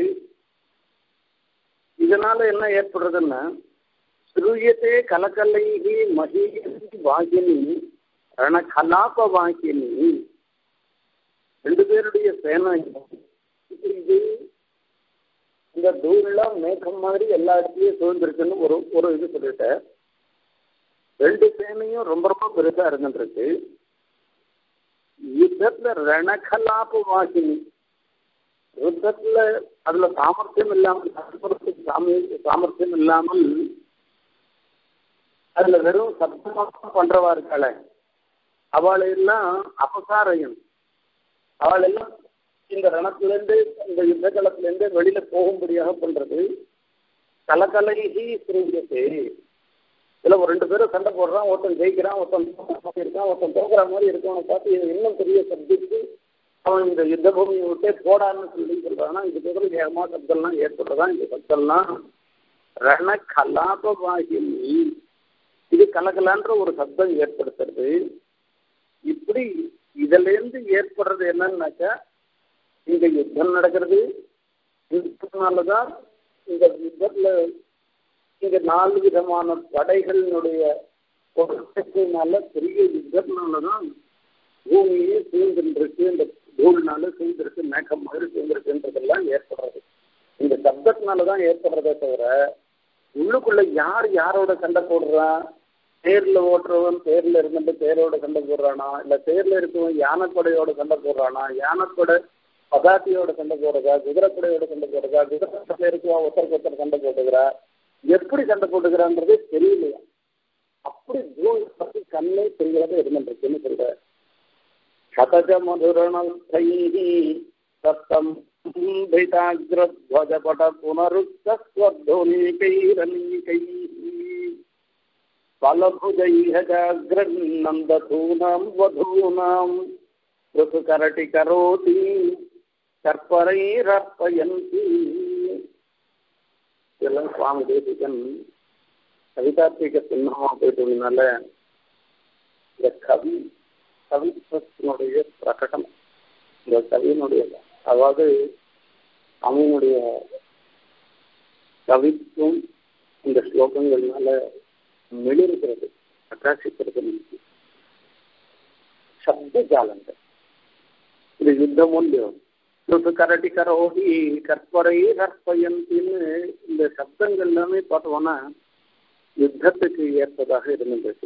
Speaker 1: இதனால என்ன ஏற்படுறதுன்னா ஸ்ரூயத்தே கலக்கல்லைகி மகீயசி வாகினி ரணகலாப வாகினி ரெண்டு பேருடைய சேனா இது இந்த தூள்லாம் மேகம் மாதிரி எல்லா இடத்துலயும் சூழ்ந்திருக்குன்னு ஒரு ஒரு இது சொல்லிட்டேன் ரெண்டு சேனையும் ரொம்ப ரொம்ப பெருசா இருந்துருக்கு யுத்தத்துல ரணகலாப வாசினி யுத்தத்துல அதுல சாமர்த்தியம் இல்லாமல் சத்புரத்துக்கு சாமி சாமர்த்தியம் இல்லாமல் அதுல வெறும் சப்தமாக பண்றவா இருக்காள அவளை எல்லாம் அபசாரையும் அவள் எல்லாம் இந்த ரணத்திலிருந்து இந்த யுத்த களத்திலிருந்து வெளியில போகும்படியாக பண்றது கலகலைகி சிறியது இதுல ஒரு ரெண்டு பேரும் சண்டை போடுறான் ஒருத்தன் ஜெயிக்கிறான் ஒருத்தன் இருக்கான் ஒருத்தன் தோக்குற மாதிரி இருக்கவனை பார்த்து இது இன்னும் பெரிய சப்ஜெக்ட் அவன் இந்த யுத்த பூமியை விட்டே போடான்னு சொல்லி சொல்றான்னா இது பதில் ஏகமா சப்தம்லாம் ஏற்படுறதான் இந்த சப்தம்லாம் ரண கலாபவாகினி இது கலகலான்ற ஒரு சப்தம் ஏற்படுத்துறது இப்படி இதுல இருந்து ஏற்படுறது என்னன்னாக்கா இங்க யுத்தம் நடக்கிறது யுத்தத்தினாலதான் இந்த யுத்தத்துல இங்க நாலு விதமான படைகளினுடைய பொருட்களினால பெரிய யுத்தத்தினாலதான் பூமியே சூழ்ந்துருக்கு இந்த தூள்னால சூழ்ந்திருக்கு மேகம் மாதிரி சூழ்ந்திருக்குன்றதெல்லாம் ஏற்படுறது இந்த சப்தத்தினாலதான் ஏற்படுறதே தவிர உள்ளுக்குள்ள யார் யாரோட சண்டை போடுறான் தேர்ல ஓட்டுறவன் தேர்ல இருந்துட்டு தேரோட சண்டை போடுறானா இல்ல தேர்ல இருக்கவன் யானைப்படையோட சண்டை போடுறானா யானைப்படை பதாத்தியோட சண்டை போடுறதா குதிரைப்படையோட சண்டை போடுறதா குதிரை இருக்கவன் ஒருத்தருக்கு ஒருத்தர் சண்டை போட்டுக்கிறா எப்படி சண்டை போட்டுக்கிறான்றதே தெரியலையா அப்படி தூள் பத்தி கண்ணே தெரியாத இருந்துருக்குன்னு சொல்ற சதஜ மதுரணை சத்தம் ध्वजपट पुनरुक्तस्वध्वनीकैरनीकैः फलभुजैः जाग्रन्नन्दधूनां वधूनां ऋतुकरटिकरोति கற்பரைரப்பயந்தி இதெல்லாம் சுவாமி தேசிகன் கவிதாத்மிக சின்னமாக போயிட்டதுனால இந்த கவி கவித்துவத்தினுடைய பிரகடனம் இந்த கவியினுடைய அதாவது அவனுடைய கவித்துவம் இந்த ஸ்லோகங்கள்னால மெளிர்கிறது பிரகாசிக்கிறது சப்த ஜாலங்கள் இது யுத்த மூல்யம் கரட்டி கரோகி கற்பரை கற்பயந்தின்னு இந்த சப்தங்கள் எல்லாமே பார்த்தோம்னா யுத்தத்துக்கு ஏற்பதாக இருந்தது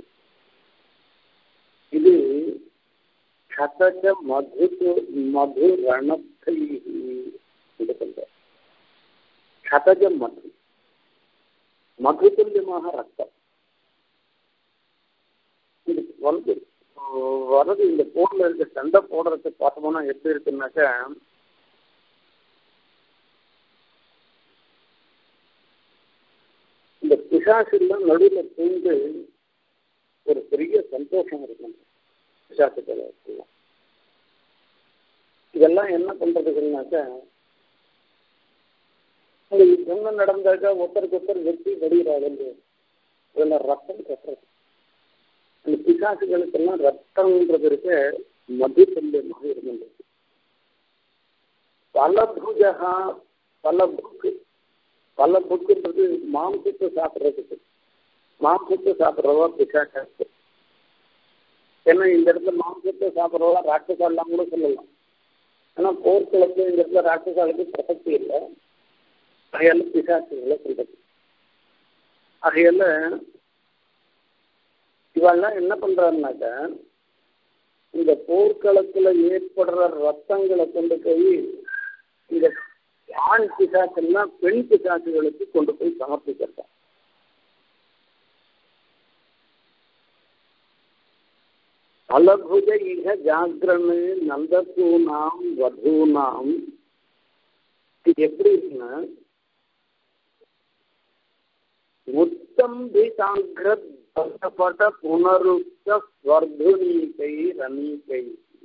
Speaker 1: இது சதஜ மது மது ரணத்தை இது சொல்ற சதஜ மது மது துல்லியமாக ரத்தம் இது வந்து வரது இந்த போர்ல இருக்க சண்டை போடுறது பார்த்தோம்னா எப்படி இருக்குன்னாக்கா இந்த பிசாசெல்லாம் நடுவில் பூந்து ஒரு பெரிய சந்தோஷம் இருக்கும் பிசாசுகளை இதெல்லாம் என்ன பண்றதுக்குனாக்கா இந்த யுத்தம் நடந்தாக்கா ஒருத்தருக்கு ஒருத்தர் வெற்றி வெடிகிறாள் இதுல ரத்தம் கட்டுறது அந்த பிசாசுகளுக்கெல்லாம் ரத்தம்ன்றது இருக்க மது துல்லியமாக இருந்தது பல பூஜகா பல புக்கு பல புக்குன்றது மாம்சத்தை சாப்பிட்றதுக்கு மாம்சத்தை சாப்பிட்றவா பிசாசு ஏன்னா இந்த இடத்துல மாம்சத்தை சாப்பிட்றவா ராட்சசாலாம் கூட சொல்லலாம் ஆனா போர்க்களத்துல இந்த இடத்துல ராட்சசாலுக்கு பிரசக்தி இல்லை ஆகையால பிசாசுகளை சொல்றது ஆகையால இவெல்லாம் என்ன பண்றாருனாக்க இந்த போர்க்களத்துல ஏற்படுற ரத்தங்களை கொண்டு போய் இந்த ஆண் பிசாசெல்லாம் பெண் பிசாசுகளுக்கு கொண்டு போய் சமர்ப்பிக்கிறார் பலபுஜ இக ஜாகிரனு நந்தசூனாம் வதூனாம் இது எப்படி இருக்குன்னா உத்தம்பிதாங்கிரத் பட்ட புனருக்த ஸ்வர்துனீகை ரமீகை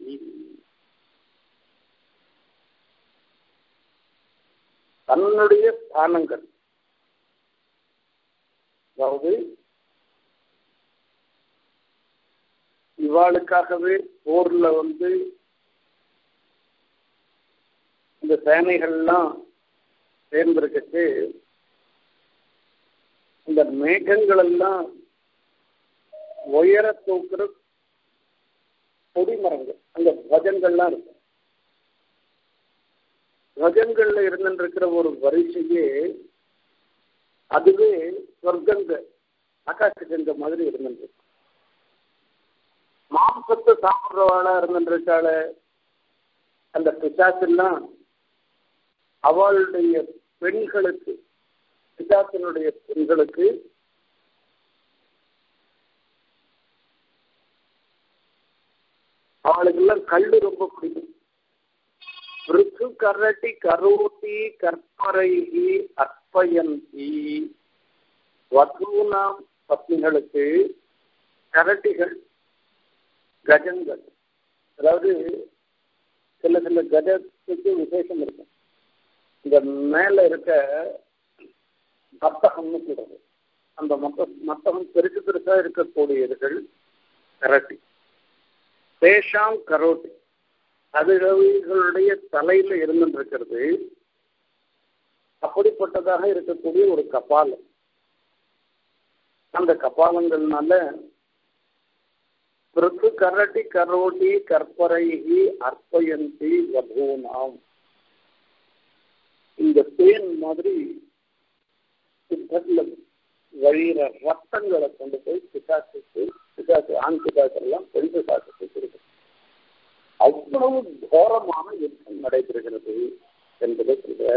Speaker 1: தன்னுடைய ஸ்தானங்கள் அதாவது இவாளுக்காகவே போர்ல வந்து இந்த சேனைகள்லாம் சேர்ந்திருக்கச்சு இந்த மேகங்கள் எல்லாம் உயர தூக்குற கொடிமரங்கள் அந்த துவஜங்கள்லாம் இருக்கும் துவஜங்கள்ல இருந்துருக்கிற ஒரு வரிசையே அதுவே சொர்க்கங்க ஆகாச கங்க மாதிரி இருந்துருக்கு மாம்சத்தை சாப்பிட்றவாளா இருந்துருக்காள அந்த பிசாசெல்லாம் அவளுடைய பெண்களுக்கு பிசாசனுடைய பெண்களுக்கு அவளுக்கெல்லாம் கல்லு ரொம்ப பிடிக்கும் ருக்கு கரட்டி கரோட்டி கற்பரைகி அற்பயந்தி வதூனாம் பத்னிகளுக்கு கரட்டிகள் கஜங்கள் அதாவது சில சில கஜத்துக்கு விசேஷம் இருக்கும் இந்த மேல இருக்க மத்தகம்னு சொல்றது அந்த மத்த மத்தகம் பெருசு பெருசா இருக்கக்கூடியவர்கள் கரட்டி தேஷாம் கரோட்டி அதுகளுடைய தலையில இருந்துருக்கிறது அப்படிப்பட்டதாக இருக்கக்கூடிய ஒரு கபாலம் அந்த கபாலங்கள்னால பிறகு கரட்டி கரோட்டி கற்பரைகி அர்ப்பயந்தி வதூனாம் இந்த தேன் மாதிரி சித்தத்துல வழியிற ரத்தங்களை கொண்டு போய் பிசாசுக்கு பிசாசு ஆண் பிசாசு எல்லாம் பெண் பிசாசுக்கு கொடுக்கும் அவ்வளவு கோரமான யுத்தம் நடைபெறுகிறது என்பதை சொல்ற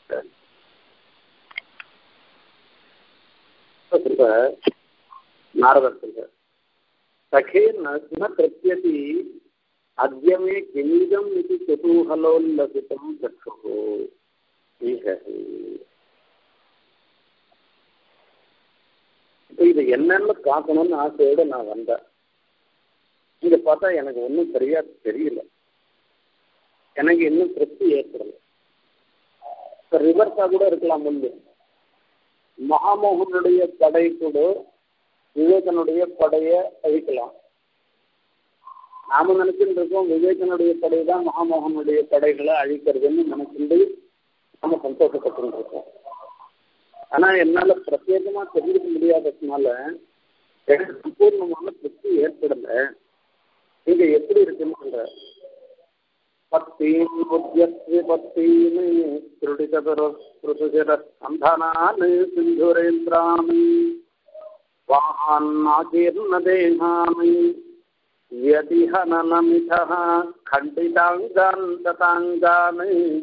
Speaker 1: சொல்ற நாரதர் சொல்ற சகே ந பிரத்யதி அத்தியமே கிமிதம் இது குதூகலோல்லசிதம் சற்றுகோ இப்போ இது என்னன்னு பார்க்கணும்னு ஆசையோட நான் வந்தேன் இதை பார்த்தா எனக்கு ஒன்றும் சரியா தெரியல எனக்கு இன்னும் திருப்தி ஏற்படல இப்போ ரிவர்ஸாக கூட இருக்கலாம் முன்பு மகாமோகனுடைய படை கூட விவேகனுடைய படையை அழிக்கலாம் நாம நினைச்சுட்டு இருக்கோம் விவேகனுடைய படை தான் மகாமோகனுடைய படைகளை அழிக்கிறதுன்னு நினைச்சுட்டு நம்ம சந்தோஷப்பட்டு இருக்கோம் ஆனா என்னால பிரத்யேகமா தெரிஞ்சுக்க முடியாததுனால எனக்கு சம்பூர்ணமான திருப்தி ஏற்படல இங்க எப்படி இருக்குன்னு சொல்ற பக்தீன் புத்தியத்விபக்தீன் திருடிதருசுஜர சந்தானான் சிந்துரேந்திரான் வாஹான்னாகீர்ண தேகான் व्यतिहननमिथः खण्डिताङ्गान् तताङ्गान्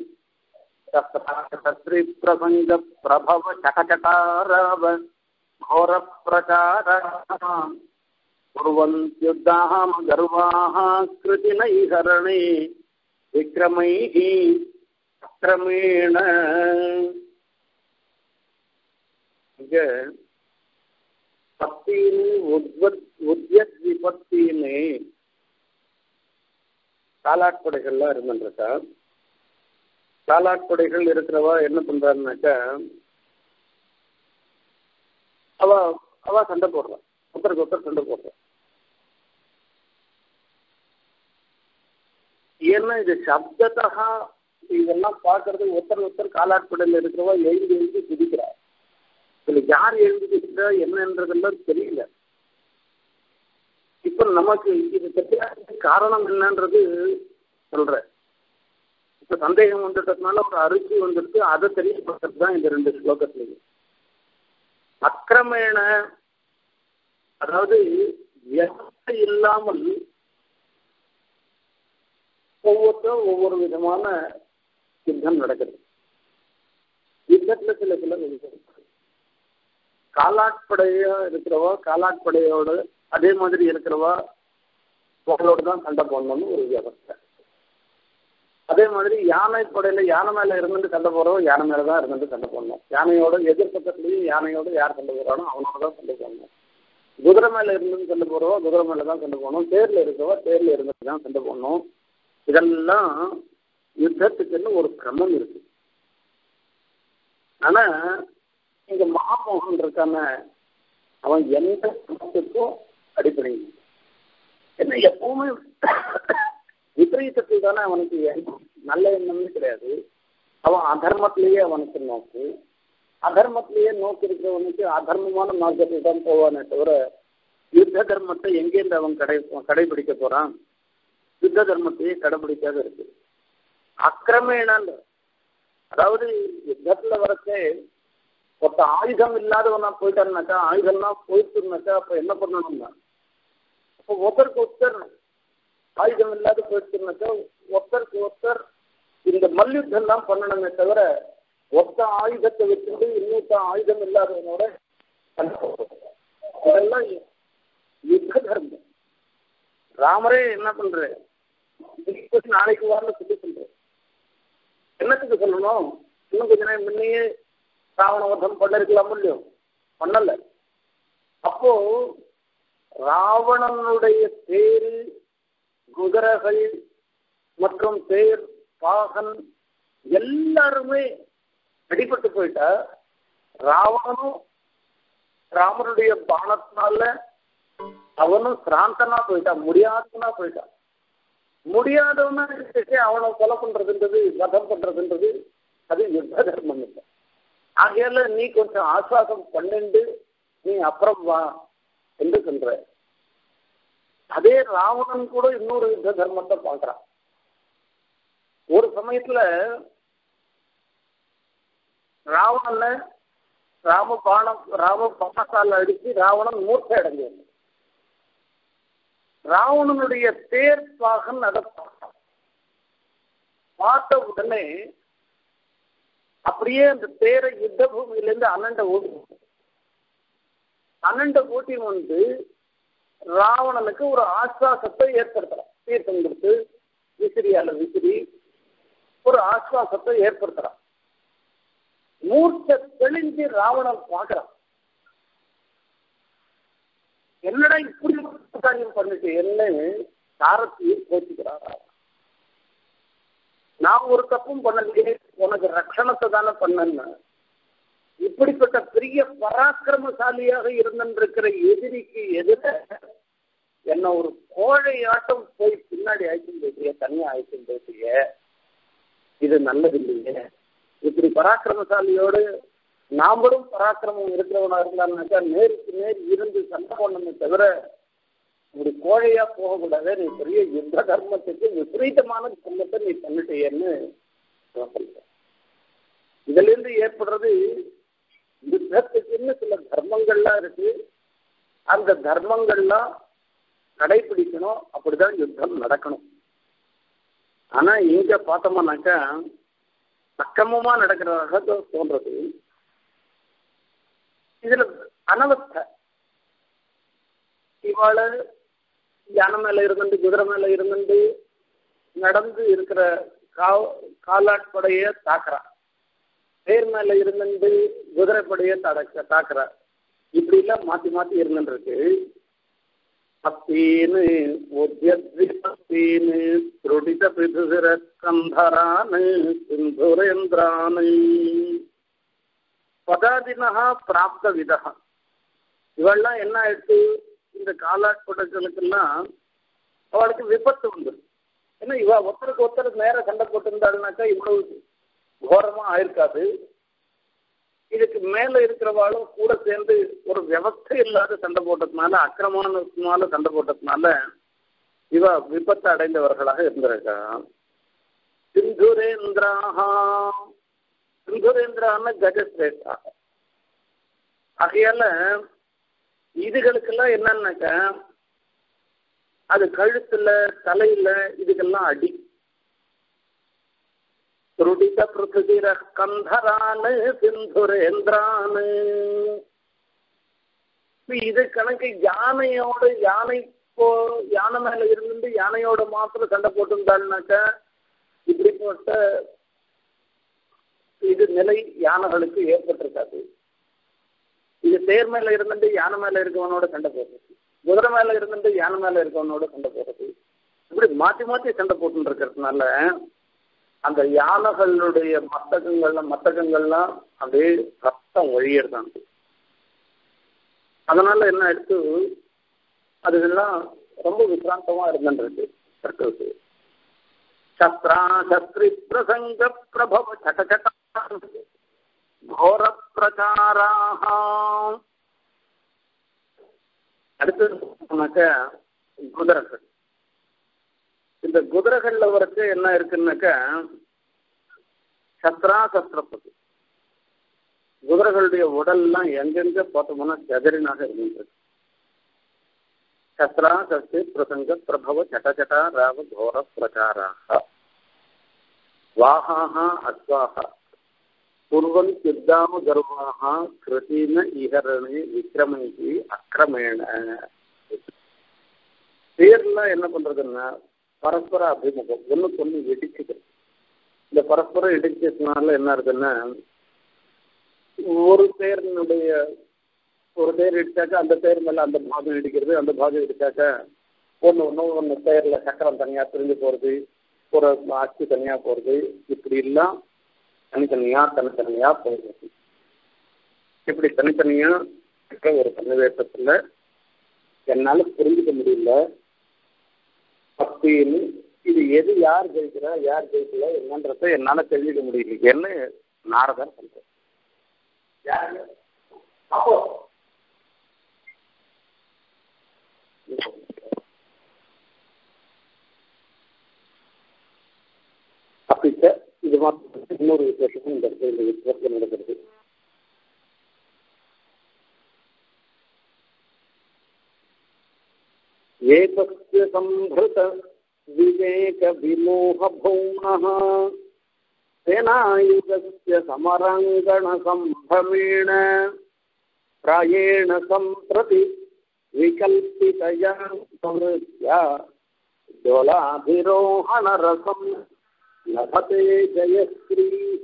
Speaker 1: तत्रासत्रिप्रसङ्गप्रभव चकचकाराव घोरप्रचाराः कुर्वन्त्युद्दाम गर्वाः कृतिनैहरणे विक्रमैः क्रमेण பக்தின்னு உத்வத் உத்யத் விபத்தின்னு காலாட்படைகள்லாம் இருந்துருக்கா காலாட்படைகள் இருக்கிறவா என்ன பண்றாருனாக்கா அவ அவ சண்டை போடுறான் ஒருத்தருக்கு ஒருத்தர் சண்டை போடுறான் ஏன்னா இது சப்தத்தா இதெல்லாம் பார்க்கறது ஒருத்தர் ஒருத்தர் காலாட்படையில் இருக்கிறவா எழுதி எழுதி குதிக்கிறார் இதுல யார் எழுதிக்கிட்டா என்னன்றதெல்லாம் தெரியல இப்ப நமக்கு இது தெரியாத காரணம் என்னன்றது சொல்ற இப்ப சந்தேகம் வந்துட்டதுனால ஒரு அரிசி வந்துட்டு அதை தெரியப்படுத்துறது தான் இந்த ரெண்டு ஸ்லோகத்துலயும் அக்கிரமேண அதாவது வியவஸ்தை இல்லாமல் ஒவ்வொருத்தரும் ஒவ்வொரு விதமான யுத்தம் நடக்குது யுத்தத்துல சில சில விதம் காலாட்படையா இருக்கிறவா காலாட்படையோட அதே மாதிரி இருக்கிறவா உங்களோட தான் சண்டை போடணும்னு ஒரு வியவஸ்தை அதே மாதிரி யானை படையில யானை மேல இருந்துட்டு சண்டை போறவன் யானை மேல தான் இருந்துட்டு சண்டை போடணும் யானையோட எதிர்பக்கத்துலயும் யானையோட யார் சண்டை போறானோ அவனோட தான் சண்டை போடணும் குதிரை மேல இருந்து சண்டை போறவா குதிரை மேல தான் சண்டை போடணும் தேர்ல இருக்கிறவா தேர்ல இருந்துட்டு தான் சண்டை போடணும் இதெல்லாம் யுத்தத்துக்குன்னு ஒரு கிரமம் இருக்கு ஆனா இங்க மகாமோகன் இருக்கான அவன் எந்த சமத்துக்கும் அடிப்படை என்ன எப்பவுமே விபரீதத்தில் தானே அவனுக்கு நல்ல எண்ணமே கிடையாது அவன் அதர்மத்திலேயே அவனுக்கு நோக்கு அதர்மத்திலேயே நோக்கி இருக்கிறவனுக்கு அதர்மமான மார்க்கத்தில் தான் போவானே தவிர யுத்த தர்மத்தை எங்கேருந்து அவன் கடை கடைபிடிக்க போறான் யுத்த தர்மத்தையே கடைபிடிக்காத இருக்கு அக்கிரமேனான் அதாவது யுத்தத்துல வரச்சே ஒருத்த ஆயுதம் இல்லாதவனா போயிட்டாருனாக்கா ஆயுதம்லாம் போயிட்டுனாக்கா அப்ப என்ன பண்ணணும்னா இப்போ ஒருத்தருக்கு ஒருத்தர் ஆயுதம் இல்லாத போயிடுச்சுனாக்கா ஒருத்தருக்கு ஒருத்தர் இந்த மல்யுத்தம் எல்லாம் பண்ணணுமே தவிர ஒத்த ஆயுதத்தை வச்சுட்டு இன்னொருத்த ஆயுதம் இல்லாதவனோட இதெல்லாம் யுத்த தர்மம் ராமரே என்ன பண்ற நாளைக்கு வாரில் சொல்லி சொல்ற என்னத்துக்கு சொல்லணும் இன்னும் கொஞ்ச நேரம் முன்னையே ராவணவதம் பண்ணிருக்கலாம் இல்லையோ பண்ணல அப்போ ராவணனுடைய தேர் குதிரைகள் மற்றும் தேர் பாகன் எல்லாருமே அடிபட்டு போயிட்டா ராவணனும் ராமனுடைய பானத்தினால அவனும் சிராந்தனா போயிட்டான் முடியாதவனா போயிட்டான் முடியாதவனா அவனை கொலை பண்றதுன்றது வதம் பண்றதுன்றது அது யுத்த தர்மம் இல்லை ஆகையால நீ கொஞ்சம் ஆஸ்வாசம் பண்ணிண்டு நீ அப்புறம் வா என்று சொல்ற அதே ராவணன் கூட இன்னொரு யுத்த தர்மத்தை பார்க்கறான் ஒரு சமயத்துல ராவணன்ல ராம பானம் ராம பானத்தால் அடிச்சு ராவணன் மூர்ச்சை அடைஞ்சான் ராவணனுடைய தேர் பாகன் அதை பார்த்தான் பார்த்த உடனே அப்படியே அந்த தேரை யுத்த பூமியிலேருந்து அனண்ட ஓடி அனண்ட ஓட்டி வந்து ராவணனுக்கு ஒரு ஆஸ்வாசத்தை ஏற்படுத்துறான் தீர்த்தம் கொடுத்து விசிறியால விசிறி ஒரு ஆஸ்வாசத்தை ஏற்படுத்துறான் மூர்ச்சை தெளிஞ்சு ராவணன் பார்க்கறான் என்னடா இப்படி ஒரு காரியம் பண்ணிட்டு என்ன சாரத்தையே கோச்சிக்கிறாரா நான் ஒரு தப்பும் பண்ணலையே உனக்கு ரட்சணத்தை தானே பண்ணேன்னு இப்படிப்பட்ட பெரிய பராக்கிரமசாலியாக இருந்திருக்கிற எதிரிக்கு எதிர என்ன ஒரு கோழையாட்டம் போய் பின்னாடி அழைச்சும் போயிட்டிய தனியா அழைச்சும் போயிட்டிய இது நல்லது இல்லையே இப்படி பராக்கிரமசாலியோடு நாமளும் பராக்கிரமம் இருக்கிறவனா இருந்தான்னாக்கா நேருக்கு நேர் இருந்து சண்டை பண்ணணுமே தவிர இப்படி கோழையா போகக்கூடாது நீ பெரிய யுத்த தர்மத்துக்கு விபரீதமான தர்மத்தை நீ பண்ணிட்டேன்னு நான் சொல்றேன் இதுல இருந்து ஏற்படுறது யுத்தத்துக்குன்னு சில தர்மங்கள்லாம் இருக்கு அந்த தர்மங்கள்லாம் கடைபிடிக்கணும் அப்படிதான் யுத்தம் நடக்கணும் ஆனா இங்க பார்த்தோம்னாக்கா அக்கிரமமா நடக்கிறதாக தோன்றது இதுல அனவஸ்தை இவாள யானை மேல இருந்துட்டு குதிரை மேல இருந்துட்டு நடந்து இருக்கிற கா காலாட்படைய தாக்குறா தேர் மேல இருந்துட்டு குதிரைப்படைய தடக்க தாக்குறா இப்படி எல்லாம் மாத்தி மாத்தி இருந்துருக்கு அத்தீனு உத்யத்விபத்தீனு துருடித பிதுசிர கந்தரானு சிந்துரேந்திரானு பதாதினஹா பிராப்த விதா இவெல்லாம் என்ன ஆயிடுச்சு இந்த காலாட்படைகளுக்கெல்லாம் அவளுக்கு விபத்து வந்துடும் ஏன்னா இவ ஒருத்தருக்கு ஒருத்தருக்கு நேரம் சண்டை போட்டிருந்தாள்னாக்கா இவ்வளவு கோரமா ஆயிருக்காது இதுக்கு மேல இருக்கிறவாளும் கூட சேர்ந்து ஒரு விவஸ்தை இல்லாத சண்டை போட்டதுனால அக்கிரமானதுனால சண்டை போட்டதுனால இவ விபத்து அடைந்தவர்களாக இருந்திருக்கா சிந்துரேந்திராஹா சிந்துரேந்திரான்னு கஜஸ்ரேஷ்டா ஆகையால இதுகளுக்கெல்லாம் என்னன்னாக்கா அது கழுத்துல தலையில இதுக்கெல்லாம் அடி துருடித பிருத்திர கந்தரானு சிந்துரேந்திரானு இது கணக்கு யானையோட யானை போ யானை மேல இருந்து யானையோட மாத்திரம் சண்டை போட்டிருந்தாள்னாக்கா இப்படிப்பட்ட இது நிலை யானைகளுக்கு ஏற்பட்டிருக்காது இது தேர் மேல இருந்துட்டு யானை மேல இருக்கவனோட சண்டை போடுறது குதிரை மேல இருந்துட்டு யானை மேல இருக்கவனோட சண்டை போடுறது இப்படி மாத்தி மாத்தி சண்டை போட்டு இருக்கிறதுனால அந்த யானைகளுடைய மத்தகங்கள்ல மத்தகங்கள்லாம் அப்படியே ரத்தம் ஒழியறதான் அதனால என்ன ஆயிடுச்சு அதுகெல்லாம் ரொம்ப விசிராந்தமா இருந்துருக்கு சர்க்கிள்ஸ் சத்ரா சத்ரி பிரசங்க பிரபவ சட்ட கோர பிரச்சாராக அடுத்தது சொன்னாக்க குதிரைகள் இந்த குதிரைகள்ல வரைச்சு என்ன இருக்குன்னாக்கா சத்ரா சஸ்திரப்பது குதிரைகளுடைய உடல்லாம் எங்கெங்க பார்த்தோம்னா செதறினாக இருந்தது शस्त्रा शस्त्रे प्रसंग प्रभव चटचटा राव घोर प्रकाराः वाहाः अश्वाः कुर्वन् युद्धाम गर्वाः कृतिन इहरणे விக்ரமைகி அக்கிரமேண பேர்ல என்ன பண்றதுன்னா பரஸ்பர அபிமுகம் ஒண்ணுக்கு ஒண்ணு இடிச்சுக்கிறது இந்த பரஸ்பரம் இடிச்சதுனால என்ன இருக்குன்னா ஒரு பேரினுடைய ஒரு பேர் இடிச்சாக்கா அந்த பேர் மேல அந்த பாகம் இடிக்கிறது அந்த பாகம் இடிச்சாக்கா ஒன்று ஒன்று ஒன்று பேரில் சக்கரம் தனியாக பிரிஞ்சு போகிறது ஒரு அச்சு தனியாக போகிறது இப்படி எல்லாம் தனித்தனியாக தனித்தனியாக போகிறது இப்படி தனித்தனியாக இருக்க ஒரு சன்னிவேசத்தில் என்னால் புரிஞ்சுக்க முடியல அப்படின்னு இது எது யார் ஜெயிக்கிறா யார் ஜெயிக்கல என்னன்றத என்னால் தெரிஞ்சுக்க முடியலையேன்னு நாரதர் சொல்றேன் யாரு அப்போ அப்படித்த இது மாதிரி இன்னொரு விசேஷமும் இந்த இடத்துல இந்த வித்தியாசத்தில் நடக்கிறது ஏகஸ்ய சம்பிருத விவேக விமோக பௌனः सेनायुगस्य समराङ्गणसम्भ्रमेण प्रायेण सम्प्रति विकल्पितया समृत्या दोलाभिरोहणरसं लभते जयश्रीः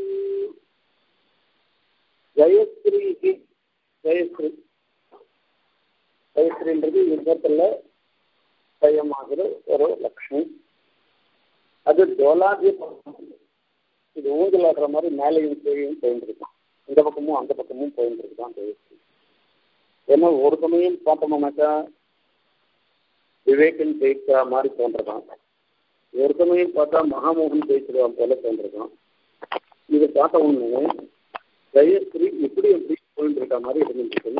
Speaker 1: ஜெயஸ்ரீ ஜெயஸ்ரீ ஜெயஸ்ரீன்றது யுத்தத்தில் ஜெயமாகிற ஒரு லக்ஷ்மி அது டோலாதி இது ஊஞ்சல் ஆடுற மாதிரி மேலேயும் கீழையும் போயிட்டுருக்கான் இந்த பக்கமும் அந்த பக்கமும் போயிட்டுருக்கான் ஜெயஸ்ரீ ஏன்னா ஒரு சமயம் பார்த்தோம்னாக்கா விவேகன் ஜெயிக்கிற மாதிரி தோன்றதான் ஒரு சமயம் பார்த்தா மகாமோகன் ஜெயிச்சிருவான் போல தோன்றிருக்கான் இது பார்த்த உடனே ஜெயஸ்ரீ இப்படி எப்படி போயிட்டு இருக்க மாதிரி இருந்துருக்கு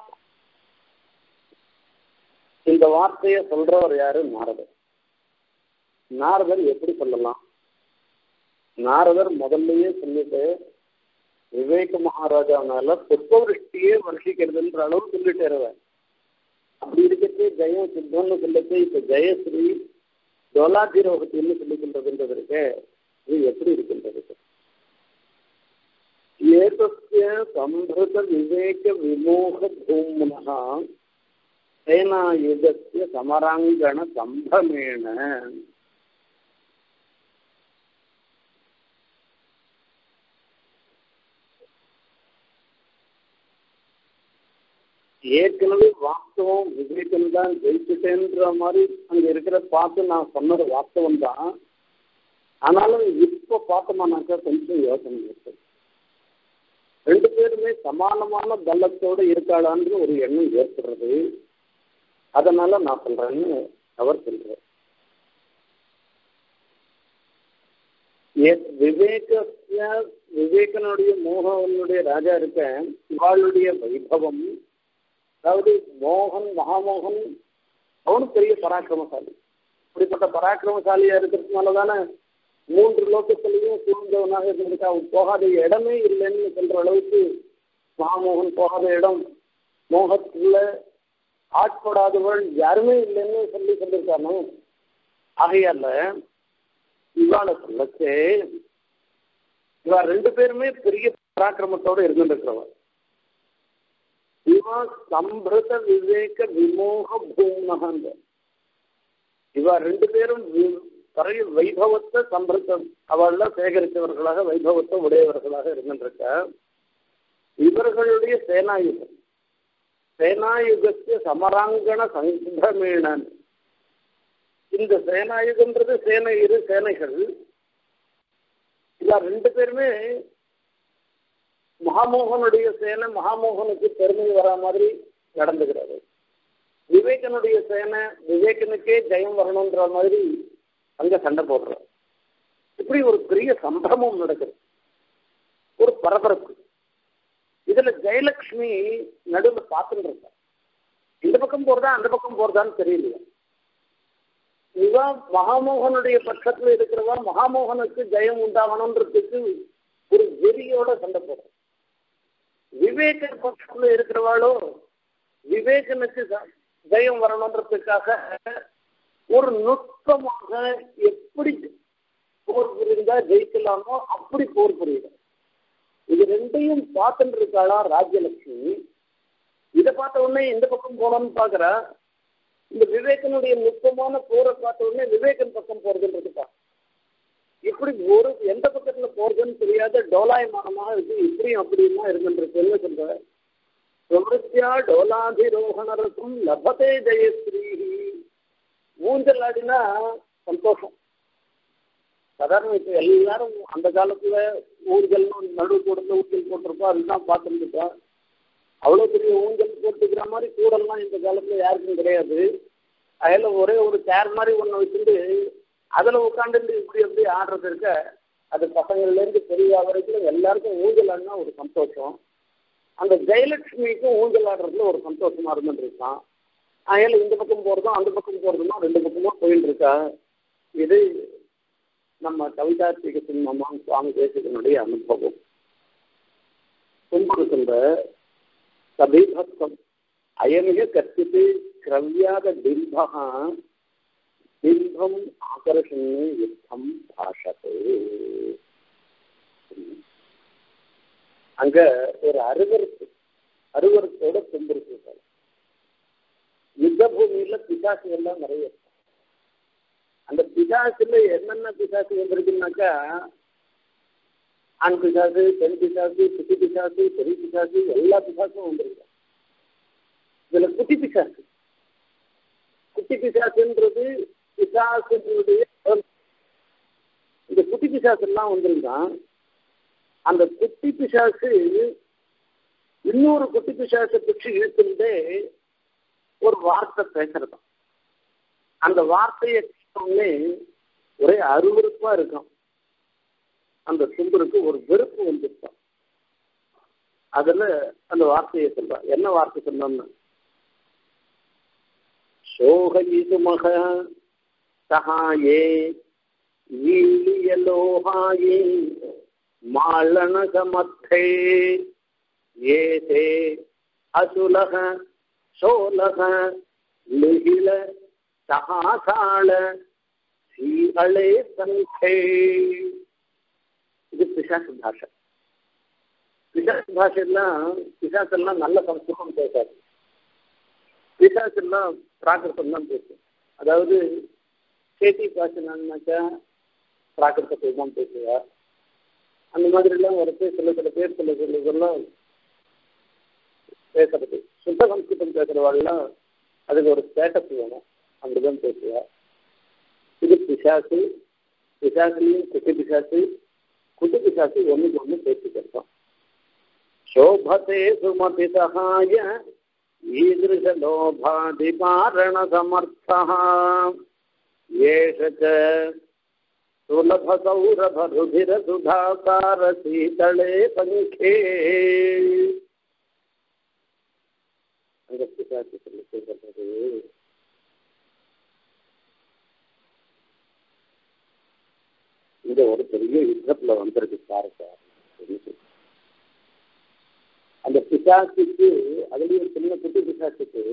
Speaker 1: இந்த வார்த்தையை சொல்றவர் யாரு நாரதர் நாரதர் எப்படி சொல்லலாம் நாரதர் முதல்லயே சொல்லிட்டு விவேக மகாராஜா மேல புஷ்பவருஷ்டியே வருஷிக்கிறதுன்ற அளவு சொல்லிட்டேருவேன் அப்படி இருக்கிறது ஜெயம் சித்தம்னு சொல்லிட்டு இப்ப ஜெயஸ்ரீ ஜோலாதிரோகத்தின்னு சொல்லி சொல்றதுன்றது இருக்கு இது எப்படி இருக்கின்றது ஏதஸ்ய சம்பிருத விவேக விமோக பூம்னः சேனாயுகஸ்ய சமராங்கண சம்பமேன ஏற்கனவே வாஸ்தவம் விவேகம் தான் ஜெயிச்சுட்டேன்ற மாதிரி அங்க இருக்கிற பார்த்து நான் சொன்னது வாஸ்தவம் தான் ஆனாலும் இப்ப பார்த்தோம்னாக்கா கொஞ்சம் யோசனை இருக்கு ரெண்டு பேருமே சமானமான பலத்தோடு இருக்காளான்னு ஒரு எண்ணம் ஏற்படுறது அதனால நான் சொல்றேன்னு அவர் சொல்றார் விவேக விவேகனுடைய மோகனுடைய ராஜா இருக்க இவாளுடைய வைபவம் அதாவது மோகன் மகாமோகன் அவனும் பெரிய பராக்கிரமசாலி இப்படிப்பட்ட பராக்கிரமசாலியா இருக்கிறதுனால தானே மூன்று லோக்கத்திலையும் சூழ்ந்தவனாக இருந்திருக்கா அவன் போகாத இடமே இல்லைன்னு சொல்ற அளவுக்கு மகாமோகன் போகாத இடம் மோகத்துல ஆட்படாதவள் யாருமே இல்லைன்னு சொல்லி சொல்லியிருக்கானோ ஆகையால இவாளை சொல்லச்சே இவா ரெண்டு பேருமே பெரிய பராக்கிரமத்தோட இருந்துருக்கிறவன் இவா சம்பிரத விவேக விமோக பூமகந்த இவா ரெண்டு பேரும் பழைய வைபவத்தை சம்பிரத்தம் அவள்லாம் சேகரித்தவர்களாக வைபவத்தை உடையவர்களாக இருந்திருக்க இவர்களுடைய சேனாயுகம் சேனாயுகத்திய சமராங்கண சங்கிரமேணன் இந்த சேனாயுகன்றது சேனை இரு சேனைகள் இவ ரெண்டு பேருமே மகாமோகனுடைய சேனை மகாமோகனுக்கு பெருமை வர மாதிரி நடந்துகிறது விவேகனுடைய சேனை விவேகனுக்கே ஜெயம் வரணுன்ற மாதிரி அங்க சண்டை போடுற இப்படி ஒரு பெரிய சம்பிரமம் நடக்குது ஒரு பரபரப்பு இதுல ஜெயலட்சுமி நடுவில் பார்த்துட்டு இருக்கா இந்த பக்கம் போறதா அந்த பக்கம் போறதான்னு தெரியலையா இவா மகாமோகனுடைய பட்சத்துல இருக்கிறவா மகாமோகனுக்கு ஜெயம் உண்டாகணுன்றதுக்கு ஒரு வெறியோட சண்டை போடுற விவேக பட்சத்துல இருக்கிறவாளோ விவேகனுக்கு ஜெயம் வரணுன்றதுக்காக ஒரு நுட்பமாக எப்படி போர் புரிந்தா ஜெயிக்கலாமோ அப்படி போர் புரியுது இது ரெண்டையும் பார்த்துட்டு இருக்காளா ராஜ்யலட்சுமி இதை பார்த்த உடனே இந்த பக்கம் போனோம்னு பாக்குறா இந்த விவேகனுடைய நுட்பமான போரை பார்த்த உடனே விவேகன் பக்கம் போறதுன்றதுக்கா இப்படி ஒரு எந்த பக்கத்துல போறதுன்னு தெரியாத டோலாயமானமாக இருக்கு இப்படியும் அப்படியுமா இருந்துருக்கு என்ன சொல்ற பிரவருத்தியா டோலாதிரோகணரசும் லபதே ஜெயஸ்ரீ ஊஞ்சல் ஆடினா சந்தோஷம் சாதாரண இப்போ எல்லாரும் அந்த காலத்துல ஊஞ்சல்னு நடு கூடல ஊஞ்சல் போட்டிருப்போம் அதுதான் பார்த்துருந்துட்டோம் அவ்வளோ பெரிய ஊஞ்சல் போட்டுக்கிற மாதிரி கூடலாம் இந்த காலத்துல யாருக்கும் கிடையாது அதில் ஒரே ஒரு சேர் மாதிரி ஒன்று வச்சுட்டு அதில் உட்காந்துட்டு இப்படி எப்படி ஆடுறது இருக்க அது பசங்கள்லேருந்து பெரிய வரைக்கும் எல்லாருக்கும் ஊஞ்சல் ஆடினா ஒரு சந்தோஷம் அந்த ஜெயலட்சுமிக்கும் ஊஞ்சல் ஆடுறதுல ஒரு சந்தோஷமா இருந்துட்டு இருக்கான் அதில் இந்த பக்கம் போகிறதும் அந்த பக்கம் போகிறதுமா ரெண்டு பக்கமாக போயிட்டு இருக்கா இது நம்ம கவிதார்த்திக சிம்மமான் சுவாமி தேசிகனுடைய அனுபவம் துன்புறுகின்ற சபீபத்வம் அயமிக கற்பித்து கிரவியாத பிம்பக பிம்பம் ஆகர்ஷணே யுத்தம் பாஷது அங்க ஒரு அருவருப்பு அருவருப்போட துன்புறுத்துகிறார் யுத்த பூமியில பிசாசு எல்லாம் நிறைய இருக்கு அந்த பிசாசுல என்னென்ன பிசாசு வந்திருக்குன்னாக்கா ஆண் பிசாசு பெண் பிசாசு குட்டி பிசாசு பெரிய பிசாசு எல்லா பிசாசும் வந்திருக்கு இதுல குட்டி பிசாசு குட்டி பிசாசுன்றது பிசாசுடைய இந்த குட்டி பிசாசு எல்லாம் வந்திருக்கான் அந்த குட்டி பிசாசு இன்னொரு குட்டி பிசாசை பிடிச்சி இழுத்துட்டே ஒரு வார்த்தை பேசுறதாம் அந்த வார்த்தையை கேட்டோடனே ஒரே அருவருப்பா இருக்கும் அந்த சுந்தருக்கு ஒரு வெறுப்பு வந்துருக்கான் அதுல அந்த வார்த்தையை சொல்றான் என்ன வார்த்தை சொன்னோம்னு சோகயிதுமக சகாயே ஈழியலோகாயே மாளனகமத்தே ஏதே அசுலக சோலக லிகில சகாசாள சீகளே சங்கே இது பிசாசு பாஷை பிசாசு பாஷையெல்லாம் பிசாசெல்லாம் நல்ல சம்ஸ்கிருதம் பேசாது பிசாசெல்லாம் பிராகிருதம் தான் பேசும் அதாவது சேத்தி பாஷைனாக்கா பிராகிருதத்தை தான் பேசுவா அந்த மாதிரிலாம் வரப்போ சில சில பேர் சில சில இதெல்லாம் பேசுறது சுத்த சம்ஸ்கிருதம் பேசுறவாள்லாம் அதுக்கு ஒரு ஸ்டேட்டஸ் வேணும் அப்படிதான் பேசுவா இது பிசாசு பிசாசுலையும் குட்டி பிசாசு குட்டி பிசாசு ஒன்றுக்கு ஒன்று பேசிக்கிறோம் शोभते सुमति सहाय ईदृशलोभादिपारणसमर्थः एष च सुलभसौरभरुधिरसुधाकारशीतळे पङ्खे அந்த பிசாசு சொல்லி சொல்றது இங்க ஒரு பெரிய யுத்தத்துல வந்திருக்கு பாருங்க அந்த பிசாசுக்கு அதுலயும் சின்ன குட்டி பிசாசுக்கு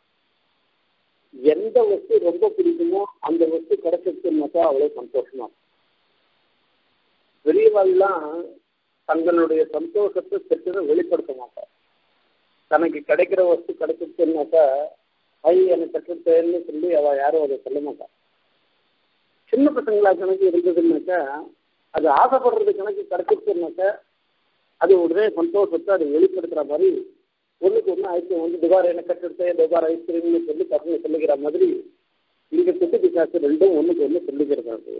Speaker 1: எந்த வஸ்து ரொம்ப பிடிக்குமோ அந்த வஸ்து கிடைச்சிருச்சுனாக்கா அவ்வளோ சந்தோஷமா பெரியவாள்லாம் தங்களுடைய சந்தோஷத்தை சற்று வெளிப்படுத்த மாட்டார் தனக்கு கிடைக்கிற வஸ்து கிடைச்சிருச்சுனாக்கா ஐ எனக்கு கற்றுத்தேன்னு சொல்லி அவ யாரும் அதை சொல்ல மாட்டான் சின்ன பசங்களா கணக்கு இருந்ததுன்னாக்கா அது ஆசைப்படுறது கணக்கு கிடைச்சிருச்சுனாக்கா அது உடனே சந்தோஷத்தை அது வெளிப்படுத்துற மாதிரி ஒண்ணுக்கு ஒன்று ஐஸ்கிரீம் வந்து துபார் என்ன கட்டெடுத்தேன் துபார் ஐஸ்கிரீம்னு சொல்லி பசங்க சொல்லிக்கிற மாதிரி இங்க குட்டி பிசாசு ரெண்டும் ஒண்ணுக்கு ஒன்று சொல்லிக்கிறது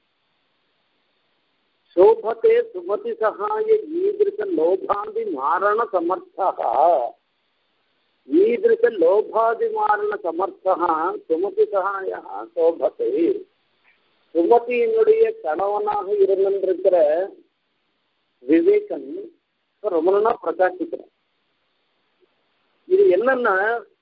Speaker 1: शोभते सुमति सहाय ईदृश लोभादि मारण समर्थः ईदृश लोभादि मारण समर्थः சுமதி சகாயா சோபத்தை சுமதியினுடைய கணவனாக இருந்திருக்கிற விவேகன் ரொம்ப நாளா பிரகாசிக்கிறான் இது என்னன்னா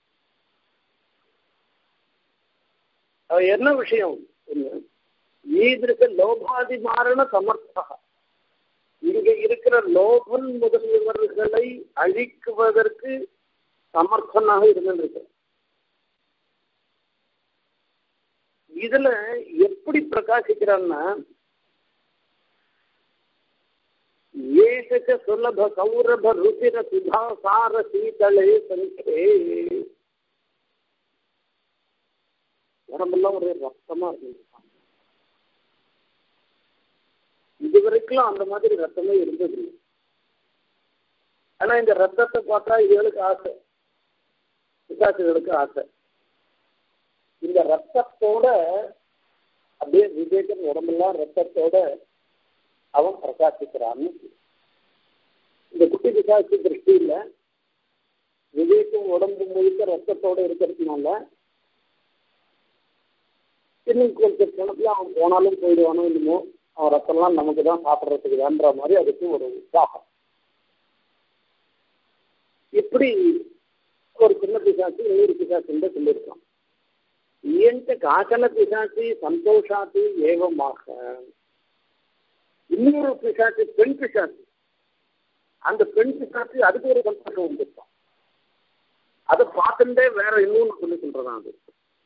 Speaker 1: என்ன விஷயம் ஈதிருக்க லோபாதி மாரண சமர்த்தா இங்க இருக்கிற லோபன் முதலியவர்களை அழிக்குவதற்கு சமர்த்தனாக இருந்திருக்க இதுல எப்படி பிரகாசிக்கிறான்னா ஏக சுலப சௌரப ருச்சிர சுதா சார சீதளே சங்கே உடம்பெல்லாம் ஒரே ரத்தமா இருக்கு இது வரைக்கும் அந்த மாதிரி ரத்தமே இருந்தது இல்லை ஆனா இந்த ரத்தத்தை பார்த்தா இதுகளுக்கு ஆசை பிசாசுகளுக்கு ஆசை இந்த ரத்தத்தோட அப்படியே விவேகன் உடம்பெல்லாம் ரத்தத்தோட அவன் பிரகாசிக்கிறான்னு இந்த குட்டி பிசாசு திருஷ்டியில விவேகம் உடம்பு முழுக்க ரத்தத்தோட இருக்கிறதுனால இன்னும் கொஞ்சம் கணக்குல அவன் போனாலும் போயிடுவானோ இல்லமோ அவன் ரத்தம்லாம் நமக்கு தான் சாப்பிட்றதுக்கு வேண்ட மாதிரி அதுக்கு ஒரு உற்சாகம் இப்படி ஒரு சின்ன பிசாசு இன்னொரு பிசாசுன்னு சொல்லியிருக்கான் இயன்ற காசன பிசாசி சந்தோஷாத்து ஏவமாக இன்னொரு பிசாசு பெண் பிசாசு அந்த பெண் பிசாசு அதுக்கு ஒரு சந்தோஷம் வந்துருக்கான் அதை பார்த்துட்டே வேற இன்னொன்று சொல்லி சொல்றதான் அது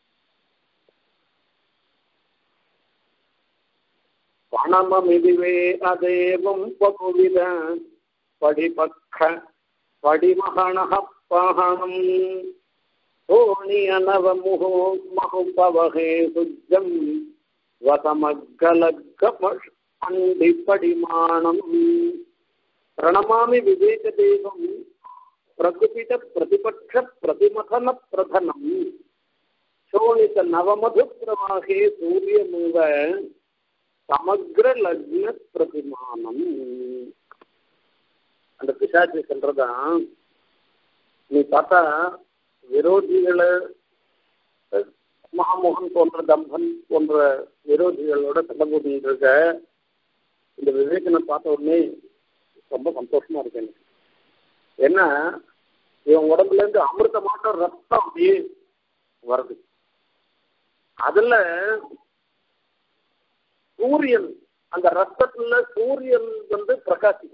Speaker 1: பணமமிதிவே அதேவம் பகுவித படிபக்க படிமகணः பகணம் சோணியனவமுகோ மகுபவகே சுஜம் வசமக்கலக்கபண்டிப்படிமானம் பிரணமாமி விவேகதேவம் பிரகுபித பிரதிபக்ஷ பிரதிமதன பிரதனம் சோணித நவமது பிரவாகே சூரியமுவ சமக்ர லக்ன பிரதிமானம் அந்த பிசாச்சி சொல்றதான் நீ பார்த்தா விரோதிகளை மகாமோகன் போன்ற தம்பன் போன்ற விரோதிகளோட சண்டை போட்டுட்டு இருக்க இந்த விவேகனை பார்த்த உடனே ரொம்ப சந்தோஷமா இருக்கு எனக்கு ஏன்னா இவன் உடம்புல இருந்து அமிர்த மாட்டம் ரத்தம் அப்படியே வருது அதுல சூரியன் அந்த ரத்தத்துல சூரியன் வந்து பிரகாசிக்க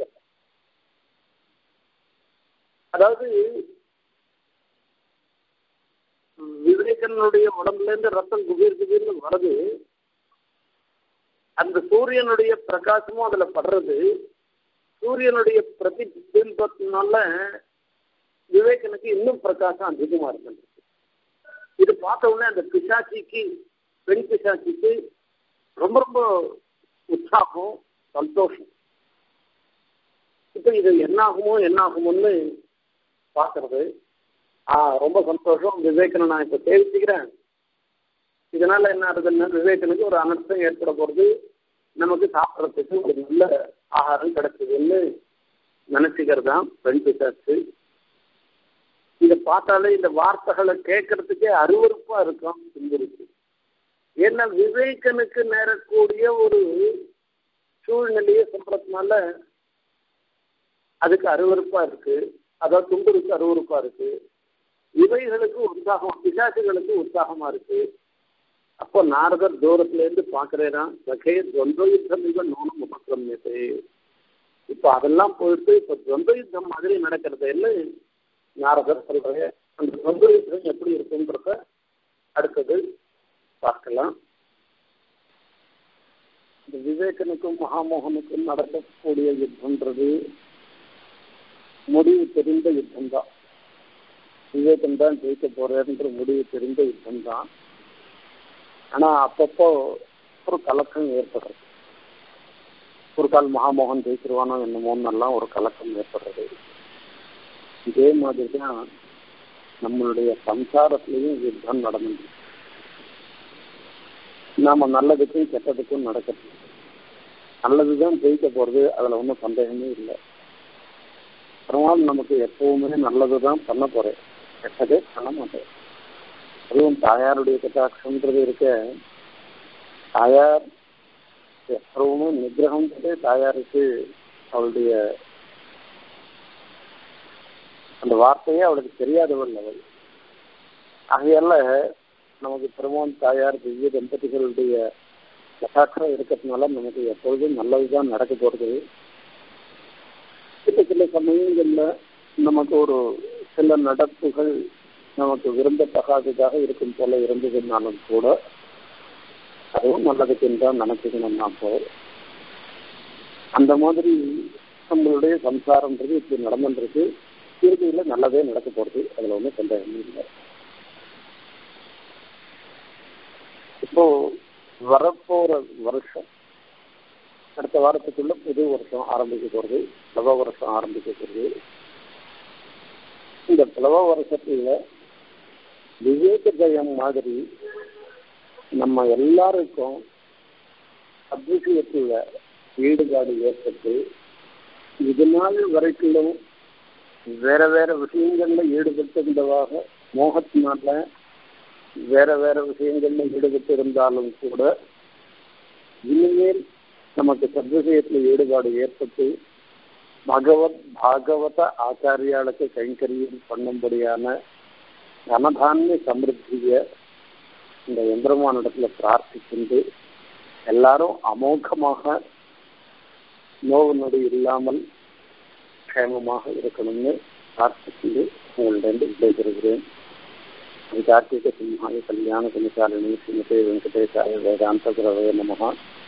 Speaker 1: அதாவது விவேகனுடைய உடம்புல இருந்து ரத்தம் குபீர் குபீர்னு வருது அந்த சூரியனுடைய பிரகாசமும் அதுல படுறது சூரியனுடைய பிரதிபிம்பத்தினால விவேகனுக்கு இன்னும் பிரகாசம் அதிகமா இருக்கு இது பார்த்த உடனே அந்த பிசாச்சிக்கு பெண் பிசாச்சிக்கு ரொம்ப ரொம்ப உற்சாகம் சந்தோஷம் இப்போ இது என்னாகுமோ என்னாகுமோன்னு பார்க்கறது ஆ ரொம்ப சந்தோஷம் விவேகனை நான் இப்போ சேவிச்சுக்கிறேன் இதனால என்ன ஆகுதுன்னா விவேகனுக்கு ஒரு அனர்த்தம் ஏற்பட போகிறது நமக்கு சாப்பிட்றதுக்கு ஒரு நல்ல ஆகாரம் கிடைச்சதுன்னு நினைச்சுக்கிறது தான் பெண் பிசாசு இதை பார்த்தாலே இந்த வார்த்தைகளை கேட்கறதுக்கே அருவறுப்பா இருக்கும் சிந்திருக்கு ஏன்னா விவேகனுக்கு நேரக்கூடிய ஒரு சூழ்நிலையை சொல்றதுனால அதுக்கு அருவறுப்பா இருக்கு அதாவது தும்புருக்கு அருவறுப்பா இருக்கு இவைகளுக்கு உற்சாகம் பிசாசுகளுக்கு உற்சாகமா இருக்கு அப்போ நாரதர் தூரத்துல இருந்து பாக்குறேனா சகே துவந்த யுத்தம் மிக நோனம் உபக்கிரமியது இப்போ அதெல்லாம் போயிட்டு இப்போ துவந்த யுத்தம் மாதிரி நடக்கிறது இல்லை நாரதர் சொல்றேன் அந்த துவந்த யுத்தம் எப்படி இருக்குன்றத அடுத்தது பார்க்கலாம் இந்த விவேகனுக்கும் மகாமோகனுக்கும் நடக்கக்கூடிய யுத்தம்ன்றது முடிவு தெரிந்த யுத்தம் தான் விவேகம் தான் ஜெயிக்க போறேன்ற முடிவு தெரிந்த யுத்தம் தான் ஆனா அப்பப்போ ஒரு கலக்கம் ஏற்படுறது ஒரு கால் மகாமோகன் ஜெயிச்சிருவானோ என்னமோன்னெல்லாம் ஒரு கலக்கம் ஏற்படுறது இதே மாதிரி தான் நம்மளுடைய சம்சாரத்திலையும் யுத்தம் நடந்துச்சு நாம நல்லதுக்கும் கெட்டதுக்கும் நடக்கிறது நல்லதுதான் ஜெயிக்க போறது அதுல ஒன்றும் சந்தேகமே இல்லை பெருமாள் நமக்கு எப்பவுமே நல்லது தான் பண்ண போறேன் கெட்டதே பண்ண மாட்டேன் அதுவும் தாயாருடைய கட்டாட்சம்ன்றது இருக்க தாயார் எப்பவுமே நிகிரகம்ன்றது தாயாருக்கு அவளுடைய அந்த வார்த்தையே அவளுக்கு தெரியாதவள் அவள் ஆகையால நமக்கு பெருமான் தாயார் திவ்ய தம்பதிகளுடைய கட்டாட்சம் இருக்கிறதுனால நமக்கு எப்பொழுதும் நல்லதுதான் நடக்க போறது சில சில சமயங்கள்ல நமக்கு ஒரு சில நடப்புகள் நமக்கு விரும்பத்தகாததாக இருக்கும் போல இருந்ததுனாலும் கூட அதுவும் நல்லதுக்கு தான் நினைச்சுக்கணும் நான் போ அந்த மாதிரி நம்மளுடைய சம்சாரம்ன்றது இப்படி நடந்துருக்கு இறுதியில் நல்லதே நடக்க போகிறது அதில் ஒன்றும் சந்தேகமே இல்லை இப்போ வரப்போற வருஷம் அடுத்த வாரத்துக்குள்ள புது வருஷம் ஆரம்பிக்க போகிறது பிளவ வருஷம் ஆரம்பிக்க போகிறது இந்த பிளவ வருஷத்துல விவேக ஜெயம் மாதிரி நம்ம எல்லாருக்கும் அத்விஷயத்துல ஈடுபாடு ஏற்பட்டு இது நாள் வரைக்கும் வேற வேற விஷயங்கள்ல ஈடுபட்டிருந்தவாக மோகத்தினால வேற வேற விஷயங்கள்ல ஈடுபட்டு இருந்தாலும் கூட இனிமேல் நமக்கு சத்விஷயத்துல ஈடுபாடு ஏற்பட்டு பகவத் பாகவத ஆச்சாரியாளுக்கு கைங்கரியம் பண்ணும்படியான தனதானிய சமிருத்திய இந்த எந்திரமானிடத்துல பிரார்த்திக்கின்று எல்லாரும் அமோகமாக நோவு நொடி இல்லாமல் க்ஷேமமாக இருக்கணும்னு பிரார்த்திக்கிட்டு உங்களிடம் விடைபெறுகிறேன் கார்த்திக சிம்ஹாய கல்யாண குணசாலினி ஸ்ரீமதே வெங்கடேசாய வேதாந்த குரவே நமகா